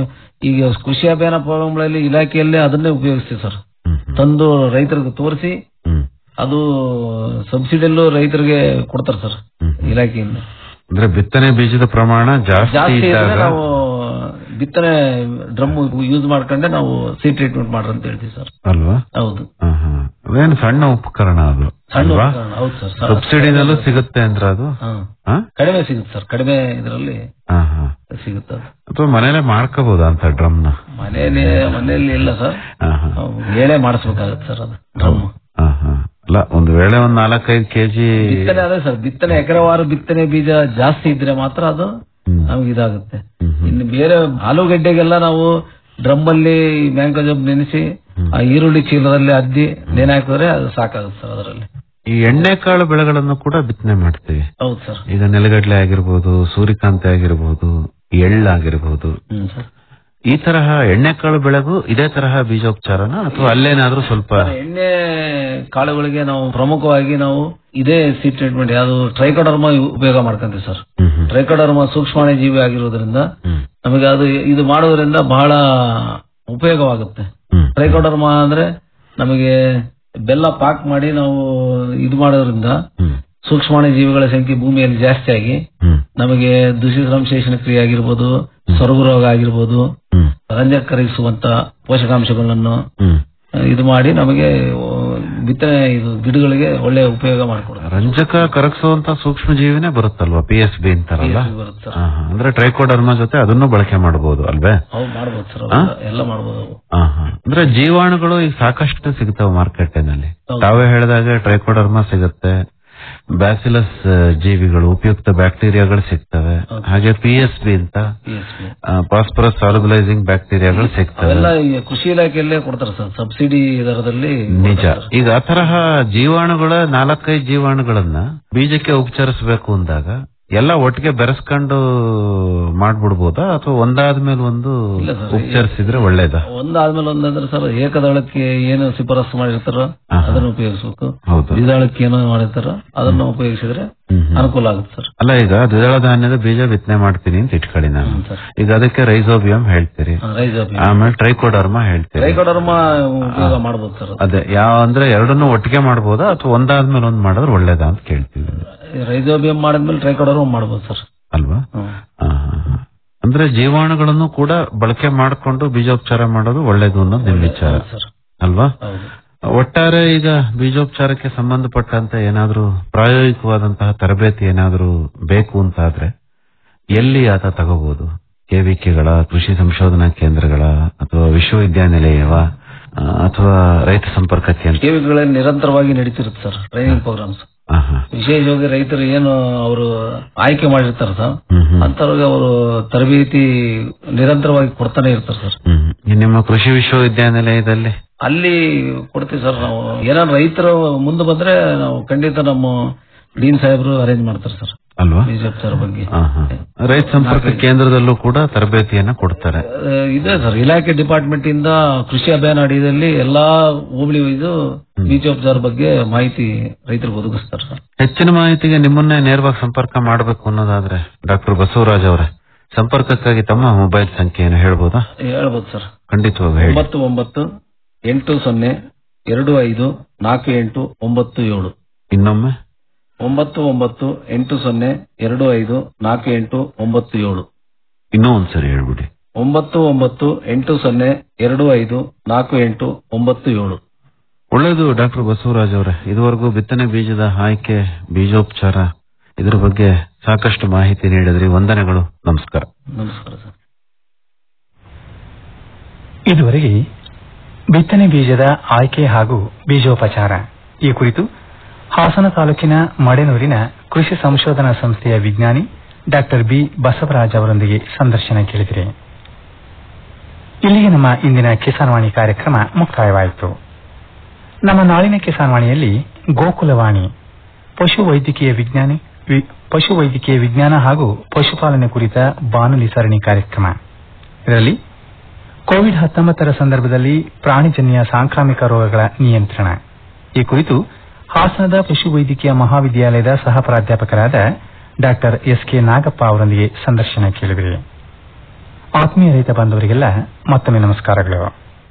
S8: ಈಗ ಕೃಷಿ ಅಭಿಯಾನ ಪ್ರೋಗ್ರಾಮ್ಗಳಲ್ಲಿ ಇಲಾಖೆಯಲ್ಲೇ ಅದನ್ನೇ ಉಪಯೋಗಿಸ್ತೀವಿ ಸರ್
S7: ಹ್ಮ್,
S8: ತಂದು ರೈತರಿಗೆ ತೋರಿಸಿ
S7: ಹ್ಮ್,
S8: ಅದು ಸಬ್ಸಿಡಿಯಲ್ಲೂ ರೈತರಿಗೆ ಕೊಡ್ತಾರೆ ಸರ್
S7: ಹ್ಮ್.
S8: ಇಲಾಖೆಯಿಂದ
S7: ಅಂದ್ರೆ ಬಿತ್ತನೆ ಬೀಜದ ಪ್ರಮಾಣ ಜಾಸ್ತಿ
S8: ಜಾಸ್ತಿ ಇದ್ರೆ
S7: ಇದ್ದಾಗ
S8: ನಾವು ಬಿತ್ತನೆ ಡ್ರಮ್ ಯೂಸ್ ಮಾಡ್ಕೊಂಡೆ ನಾವು ಸೀಡ್ ಟ್ರೀಟ್ಮೆಂಟ್ ಮಾಡ್ರಿ ಅಂತ ಹೇಳ್ತೀವಿ ಸರ್
S7: ಅಲ್ವಾ
S8: ಹೌದು
S7: ಹಾ, ಹಾ. ಅದೇನು ಸಣ್ಣ ಉಪಕರಣ ಅದು
S8: ಸಣ್ಣ
S7: ಅಲ್ವಾ
S8: ಉಪಕರಣ, ಹೌದು ಸರ್ ಸ-
S7: ಸಬ್ಸಿಡಿನಲ್ಲೂ ಸಿಗುತ್ತೆ ಅಂದ್ರೆ ಅದು
S8: ಹಾ.
S7: ಹಾ?
S8: ಕಡಿಮೆ ಸಿಗುತ್ತೆ ಸರ್ ಕಡಿಮೆ ಇದರಲ್ಲಿ
S7: ಹಾ, ಹಾ.
S8: ಸಿಗುತ್ತೆ ಅದು
S7: ಅಥವಾ ಮನೇಲೆ ಮಾಡ್ಕೋಬಹುದು ಅಂತ ಡ್ರಮ್ ನ
S8: ಮನೆಯಲ್ಲಿ ಮನೆಯಲ್ಲಿ ಇಲ್ಲ ಸರ್
S7: ಹಾ, ಹಾ.
S8: ನಾವು ಹೇಳೇ ಮಾಡಿಸ್ಬೇಕಾಗತ್ತೆ ಸರ್ ಅದು ಡ್ರಮ್
S7: ಹಾ, ಹಾ. ಅಲ್ಲ ಒಂದ್ ವೇಳೆ ಒಂದ್ ನಾಲ್ಕೈದು ಕೆಜಿ
S8: ಬಿತ್ತನೆ ಅದೇ ಸರ್ ಬಿತ್ತನೆ ಎಕರೆವಾರು ಬಿತ್ತನೆ ಬೀಜ ಜಾಸ್ತಿ ಇದ್ರೆ ಮಾತ್ರ ಅದು
S7: ಹ್ಮ್.
S8: ನಮ್ಗೆ ಇದಾಗುತ್ತೆ
S7: ಹ್ಮ್, ಹ್ಮ್.
S8: ಇನ್ನು ಬೇರೆ ಆಲೂಗಡ್ಡೆಗೆಲ್ಲ ನಾವು ಡ್ರಮ್ ಅಲ್ಲಿ ಮ್ಯಾಂಗೋ ಜಬ್ ನೆನೆಸಿ ಆ ಈರುಳ್ಳಿ ಚೀಲದಲ್ಲಿ ಅದ್ದಿ ನೆನೆ ಹಾಕಿದ್ರೆ ಅದು ಸಾಕಾಗುತ್ತೆ ಸರ್ ಅದರಲ್ಲಿ
S7: ಈ ಎಣ್ಣೆಕಾಳು ಬೆಳೆಗಳನ್ನು ಕೂಡ ಬಿತ್ತನೆ ಮಾಡ್ತೀವಿ
S8: ಹೌದು ಸರ್
S7: ಈಗ ನೆಲಗಡಲೆ ಆಗಿರ್ಬೋದು ಸೂರ್ಯಕಾಂತಿ ಆಗಿರ್ಬೋದು ಎಳ್ಳಾಗಿರ್ಬೋದು
S8: ಹ್ಮ್ ಸರ್
S7: ಈ ತರಹ ಎಣ್ಣೆಕಾಳು ಬೆಳೆಗೂ ಇದೇ ತರಹ ಬೀಜೋಪಚಾರನ ಅಥವಾ ಅಲ್ಲೇನಾದ್ರೂ ಸ್ವಲ್ಪ
S8: ಸರ್, ಎಣ್ಣೆ ಕಾಳುಗಳಿಗೆ ನಾವು ಪ್ರಮುಖವಾಗಿ ನಾವು ಇದೇ ಸೀಡ್ ಟ್ರೀಟ್ಮೆಂಟ್ ಯಾವುದು ಟ್ರೈಕೋಡರ್ಮ ಉಪಯೋಗ ಮಾಡ್ಕೊಂತೀವಿ ಸರ್
S7: ಹ್ಮ್, ಹ್ಮ್,
S8: ಟ್ರೈಕೋಡರ್ಮ ಸೂಕ್ಷ್ಮಾಣು ಜೀವಿ ಆಗಿರೋದ್ರಿಂದ
S7: ಹ್ಮ್,
S8: ನಮಗೆ ಅದು ಇದು ಮಾಡೋದ್ರಿಂದ ಬಹಳ ಉಪಯೋಗವಾಗುತ್ತೆ
S7: ಹ್ಮ್.
S8: ಟ್ರೈಕೋಡರ್ಮ ಅಂದ್ರೆ ನಮಗೆ ಬೆಲ್ಲ ಪಾಕ್ ಮಾಡಿ ನಾವು ಇದು ಮಾಡೋದ್ರಿಂದ
S7: ಹ್ಮ್,
S8: ಸೂಕ್ಷ್ಮಾಣು ಜೀವಿಗಳ ಸಂಖ್ಯೆ ಭೂಮಿಯಲ್ಲಿ ಜಾಸ್ತಿ ಆಗಿ
S7: ಹ್ಮ್,
S8: ನಮಗೆ ದುಷಿ ಸಂಶ್ಲೇಷಣ ಕ್ರಿಯೆ ಆಗಿರ್ಬೋದು ಸೊರಗು ರೋಗ ಆಗಿರ್ಬೋದು
S7: ಹ್ಮ್,
S8: ರಂಜಕ ಕರಗಿಸುವಂತ ಪೋಷಕಾಂಶಗಳನ್ನು
S7: ಹ್ಮ್.
S8: ಇದು ಮಾಡಿ ನಮಗೆ ಆ, ಬಿತ್ತನೆ ಇದು ಗಿಡಗಳಿಗೆ ಒಳ್ಳೆ ಉಪಯೋಗ ಮಾಡಿಕೊಡುತ್ತೆ
S7: ರಂಜಕ ಕರಗಿಸುವಂತ ಸೂಕ್ಷ್ಮ ಜೀವಿನೇ ಬರುತ್ತಲ್ವಾ ಪಿ ಎಸ್ ಬಿ ಅಂತಾರಲ್ಲ
S8: PSB ಬರುತ್ತೆ ಸರ್
S7: ಹಾ, ಹಾ. ಅಂದ್ರೆ ಟ್ರೈಕೋಡರ್ಮ ಜೊತೆ ಅದನ್ನು ಬಳಕೆ ಮಾಡಬಹುದು ಅಲ್ವೇ
S8: ಅವು ಮಾಡ್ಬೋದು ಸರ್
S7: ಆ?
S8: ಅವೆಲ್ಲ- ಎಲ್ಲ ಮಾಡ್ಬೋದು ಅವು.
S7: ಹಾ, ಹಾ. ಅಂದ್ರೆ ಜೀವಾಣುಗಳು ಈಗ ಸಾಕಷ್ಟು ಸಿಗ್ತಾವೆ ಮಾರ್ಕೆಟಿನಲ್ಲಿ
S8: ಹೌದು.
S7: ತಾವೇ ಹೇಳಿದಾಗ ಟ್ರೈಕೋಡರ್ಮ ಸಿಗುತ್ತೆ ಬ್ಯಾಸಿಲಸ್ ಜೀವಿಗಳು ಉಪಯುಕ್ತ ಬ್ಯಾಕ್ಟೀರಿಯಾಗಳು ಸಿಗ್ತವೆ
S8: ಹೌದು.
S7: ಹಾಗೆ ಪಿ ಎಸ್ ಬಿ ಅಂತ
S8: PSB.
S7: ಫಾಸ್ಫರಸ್ ಸಾಲ್ಬಲೈಸಿಂಗ್ ಬ್ಯಾಕ್ಟೀರಿಯಾಗಳು ಸಿಗ್ತವೆ
S8: ಅವೆಲ್ಲ ಈ ಕೃಷಿ ಇಲಾಖೆಯಲ್ಲೇ ಕೊಡ್ತಾರೆ ಸರ್ ಸಬ್ಸಿಡಿ ದರದಲ್ಲಿ
S7: ನಿಜ
S8: ಕೊಡ್ತಾರೆ ಸರ್.
S7: ಈಗ ಆ ತರಹ ಜೀವಾಣುಗಳ ನಾಲ್ಕೈದು ಜೀವಾಣುಗಳನ್ನ ಬೀಜಕ್ಕೆ ಉಪಚರಿಸಬೇಕು ಅಂದಾಗ ಎಲ್ಲ ಒಟ್ಟಿಗೆ ಬೆರೆಸ್ಕೊಂಡು ಮಾಡ್ಬಿಡ್ಬೋದಾ ಅಥವಾ ಒಂದಾದ್ಮೇಲೆ ಒಂದು
S8: ಇಲ್ಲ ಸರ್.
S7: ಉಪಚರಿಸಿದ್ರೆ ಒಳ್ಳೇದಾ
S8: ಒಂದಾದ್ಮೇಲೆ ಒಂದಂದ್ರೆ ಸರ್ ಏಕದಳಕ್ಕೆ ಏನು ಶಿಫಾರಸು ಮಾಡಿರ್ತಾರೋ
S7: ಆಹಾ.
S8: ಅದನ್ನು ಉಪಯೋಗಿಸ್ಬೇಕು
S7: ಹೌದು
S8: ದ್ವಿದಳಕ್ಕೆ ಏನು ಮಾಡಿರ್ತಾರೋ ಅದನ್ನು ಉಪಯೋಗಿಸಿದ್ರೆ
S7: ಹ್ಮ್, ಹ್ಮ್.
S8: ಅನುಕೂಲ ಆಗುತ್ತೆ ಸರ್
S7: ಅಲ್ಲ ಈಗ ದ್ವಿದಳ ಧಾನ್ಯದ ಬೀಜ ಬಿತ್ತನೆ ಮಾಡ್ತೀನಿ ಅಂತ ಇಟ್ಕೊಳ್ಳಿ ನಾನು
S8: ಹ್ಮ್ ಸರ್
S7: ಈಗ ಅದಕ್ಕೆ ರೈಸೋಬಿಯಂ ಹೇಳ್ತೀರಿ
S8: ರೈಜೋಬಿ
S7: ಆಮೇಲೆ ಟ್ರೈಕೋಡರ್ಮ ಹೇಳ್ತೀರಿ
S8: ಟ್ರೈಕೋಡರ್ಮ ಉಪಯೋಗ ಮಾಡ್ಬೋದು ಸರ್ ಅದು.
S7: ಅದೇ ಯಾವ ಅಂದ್ರೆ ಎರಡನ್ನೂ ಒಟ್ಟಿಗೆ ಮಾಡ್ಬೋದಾ ಅಥವಾ ಒಂದಾದ್ಮೇಲೆ ಒಂದ್ ಮಾಡಿದ್ರೆ ಒಳ್ಳೇದಾ ಅಂತ ಕೇಳ್ತೀವಿ
S8: ರೈಜೋಬಿಯಂ ಮಾಡಿದ್ಮೇಲೆ ಟ್ರೈಕೋಡರ್ಮ ಮಾಡ್ಬೋದು ಸರ್
S7: ಅಲ್ವಾ
S8: ಹ್ಮ್.
S7: ಆ, ಹಾ, ಹಾ. ಅಂದ್ರೆ ಜೀವಾಣುಗಳನ್ನು ಕೂಡ ಬಳಕೆ ಮಾಡಿಕೊಂಡು ಬೀಜೋಪಚಾರ ಮಾಡೋದು ಒಳ್ಳೇದು ಅನ್ನೋದು ನಿಮ್ ವಿಚಾರ
S8: ಹೌದು ಸರ್
S7: ಅಲ್ವಾ
S8: ಹೌದು
S7: ಒಟ್ಟಾರೆ ಈಗ ಬೀಜೋಪಚಾರಕ್ಕೆ ಸಂಬಂಧಪಟ್ಟಂತೆ ಏನಾದ್ರೂ ಪ್ರಾಯೋಗಿಕವಾದಂತಹ ತರಬೇತಿ ಏನಾದ್ರೂ ಬೇಕು ಅಂತಾದ್ರೆ ಎಲ್ಲಿ ಆತ ತಗೋಬಹುದು ಕೆವಿಕೆಗಳ ಕೃಷಿ ಸಂಶೋಧನಾ ಕೇಂದ್ರಗಳ ಅಥವಾ ವಿಶ್ವವಿದ್ಯಾನಿಲಯವ ಆ, ಅಥವಾ ರೈತ ಸಂಪರ್ಕ ಕೇಂದ್ರ
S8: ಕೆವಿಗಳಲ್ಲಿ ನಿರಂತರವಾಗಿ ನಡೀತಿರುತ್ತೆ ಸರ್ ಟ್ರೈನಿಂಗ್ ಪ್ರೋಗ್ರಾಮ್ಸ್
S7: ಹಾ, ಹಾ.
S8: ವಿಶೇಷವಾಗಿ ರೈತರು ಏನು ಅವರು ಆಯ್ಕೆ ಮಾಡಿರ್ತಾರೆ ಸರ್
S7: ಹ್ಮ್, ಹ್ಮ್.
S8: ಅಂತವ್ರಿಗೆ ಅವರು ತರಬೇತಿ ನಿರಂತರವಾಗಿ ಕೊಡ್ತಾನೆ ಇರ್ತಾರೆ ಸರ್
S7: ಹ್ಮ್. ಈ ನಿಮ್ಮ ಕೃಷಿ ವಿಶ್ವವಿದ್ಯಾನಿಲಯದಲ್ಲಿ
S8: ಅಲ್ಲಿ ಕೊಡ್ತೀವಿ ಸರ್ ನಾವು ಏನಾದ್ರು ರೈತರು ಮುಂದೆ ಬಂದ್ರೆ ನಾವು ಖಂಡಿತ ನಮ್ಮ ಡೀನ್ ಸಾಹೇಬರು ಅರೇಂಜ್ ಮಾಡ್ತಾರೆ ಸರ್
S7: ಅಲ್ವಾ
S8: ಬಿಜೆಪಿ ಸರ್ ಬಗ್ಗೆ
S7: ಹಾ, ಹಾ. ರೈತ ಸಂಪರ್ಕ ಕೇಂದ್ರದಲ್ಲೂ ಕೂಡ ತರಬೇತಿಯನ್ನ ಕೊಡ್ತಾರೆ
S8: ಆ, ಇದೆ ಸರ್ ಇಲಾಖೆ ಡಿಪಾರ್ಟ್ಮೆಂಟ್ ಇಂದ ಕೃಷಿ ಅಭಿಯಾನ ಅಡಿಯಲ್ಲಿ ಎಲ್ಲಾ ಹೋಬಳಿ ವೈದು ಬೀಜೋಪಚಾರ ಬಗ್ಗೆ ಮಾಹಿತಿ ರೈತರಿಗೆ ಒದಗಿಸ್ತಾರೆ ಸರ್
S7: ಹೆಚ್ಚಿನ ಮಾಹಿತಿಗೆ ನಿಮ್ಮನ್ನೇ ನೇರವಾಗಿ ಸಂಪರ್ಕ ಮಾಡಬೇಕು ಅನ್ನೋದಾದ್ರೆ ಡಾಕ್ಟರ್ ಬಸವರಾಜ್ ಅವರೇ ಸಂಪರ್ಕಕ್ಕಾಗಿ ತಮ್ಮ ಮೊಬೈಲ್ ಸಂಖ್ಯೆಯನ್ನು ಹೇಳ್ಬೋದಾ
S8: ಹೇಳ್ಬೋದು ಸರ್
S7: ಖಂಡಿತವಾಗಿ ಹೇಳಿ
S8: ಒಂಬತ್ತು ಒಂಬತ್ತು ಎಂಟು ಸೊನ್ನೆ ಎರಡು ಐದು ನಾಲ್ಕು ಎಂಟು ಒಂಬತ್ತು ಏಳು
S7: ಇನ್ನೊಮ್ಮೆ
S8: ಒಂಬತ್ತು ಒಂಬತ್ತು ಎಂಟು ಸೊನ್ನೆ ಎರಡು ಐದು ನಾಲ್ಕು ಎಂಟು ಒಂಬತ್ತು ಏಳು
S7: ಇನ್ನೂ ಒಂದ್ಸರಿ ಹೇಳ್ಬಿಡಿ
S8: ಒಂಬತ್ತು ಒಂಬತ್ತು ಎಂಟು ಸೊನ್ನೆ ಎರಡು ಐದು ನಾಲ್ಕು ಎಂಟು ಒಂಬತ್ತು ಏಳು
S7: ಒಳ್ಳೆಯದು ಡಾಕ್ಟರ್ ಬಸವರಾಜ್ ಅವರೇ ಇದುವರೆಗೂ ಬಿತ್ತನೆ ಬೀಜದ ಆಯ್ಕೆ ಬೀಜೋಪಚಾರ ಇದ್ರ ಬಗ್ಗೆ ಸಾಕಷ್ಟು ಮಾಹಿತಿ ನೀಡಿದ್ರಿ ವಂದನೆಗಳು ನಮಸ್ಕಾರ
S8: ನಮಸ್ಕಾರ ಸರ್
S1: ಇದುವರೆಗೆ ಬಿತ್ತನೆ ಬೀಜದ ಆಯ್ಕೆ ಹಾಗೂ ಬೀಜೋಪಚಾರ ಈ ಕುರಿತು ಹಾಸನ ತಾಲೂಕಿನ ಮಡೆನೂರಿನ ಕೃಷಿ ಸಂಶೋಧನಾ ಸಂಸ್ಥೆಯ ವಿಜ್ಞಾನಿ ಡಾಕ್ಟರ್ ಬಿ ಬಸವರಾಜ್ ಅವರೊಂದಿಗೆ ಸಂದರ್ಶನ ಕೇಳಿದಿರಿ ಇಲ್ಲಿಗೆ ನಮ್ಮ ಇಂದಿನ ಕಿಸಾನ್ವಾಣಿ ಕಾರ್ಯಕ್ರಮ ಮುಕ್ತಾಯವಾಯಿತು ನಮ್ಮ ನಾಳಿನ ಕಿಸಾನ್ವಾಣಿಯಲ್ಲಿ ಗೋಕುಲವಾಣಿ ಪಶು ವೈದ್ಯಕೀಯ ವಿಜ್ಞಾನಿ ವಿ- ಪಶು ವೈದ್ಯಕೀಯ ವಿಜ್ಞಾನ ಹಾಗೂ ಪಶುಪಾಲನೆ ಕುರಿತ ಬಾನುಲಿ ಸರಣಿ ಕಾರ್ಯಕ್ರಮ ಇದರಲ್ಲಿ ಕೋವಿಡ್ ಹತ್ತೊಂಬತ್ತರ ಸಂದರ್ಭದಲ್ಲಿ ಪ್ರಾಣಿಜನ್ಯ ಸಾಂಕ್ರಾಮಿಕ ರೋಗಗಳ ನಿಯಂತ್ರಣ ಈ ಕುರಿತು ಹಾಸನದ ಪಶುವೈದ್ಯಕೀಯ ಮಹಾವಿದ್ಯಾಲಯದ ಸಹ ಪ್ರಾಧ್ಯಾಪಕರಾದ ಡಾಕ್ಟರ್ ಎಸ್ ಕೆ ನಾಗಪ್ಪ ಅವರೊಂದಿಗೆ ಸಂದರ್ಶನ ಕೇಳಿದಿರಿ ಆತ್ಮೀಯ ರೈತ ಬಾಂಧವರಿಗೆಲ್ಲ ಮತ್ತೊಮ್ಮೆ ನಮಸ್ಕಾರಗಳು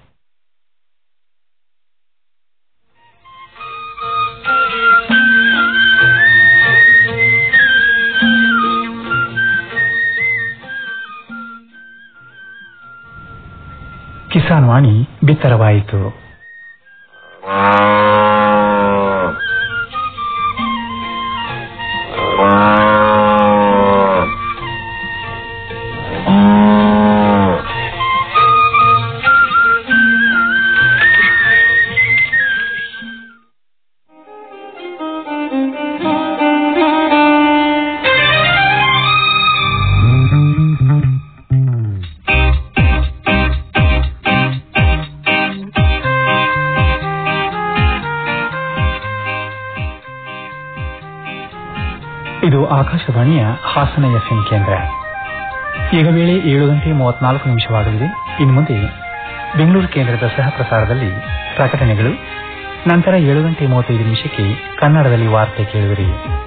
S1: ಕಿಸಾನ್ ವಾಣಿ ಬಿತ್ತರವಾಯಿತು ಇದು ಆಕಾಶವಾಣಿಯ ಹಾಸನ ಎಫ್ಎಂ ಕೇಂದ್ರ ಈಗ ವೇಳೆ ಏಳು ಗಂಟೆ ಮೂವತ್ನಾಲ್ಕು ನಿಮಿಷವಾಗಲಿದೆ ಇನ್ನು ಮುಂದೆ ಬೆಂಗಳೂರು ಕೇಂದ್ರದ ಸಹ ಪ್ರಸಾರದಲ್ಲಿ ಪ್ರಕಟಣೆಗಳು ನಂತರ ಏಳು ಗಂಟೆ ಮೂವತ್ತೈದು ನಿಮಿಷಕ್ಕೆ ಕನ್ನಡದಲ್ಲಿ ವಾರ್ತೆ ಕೇಳುವಿರಿ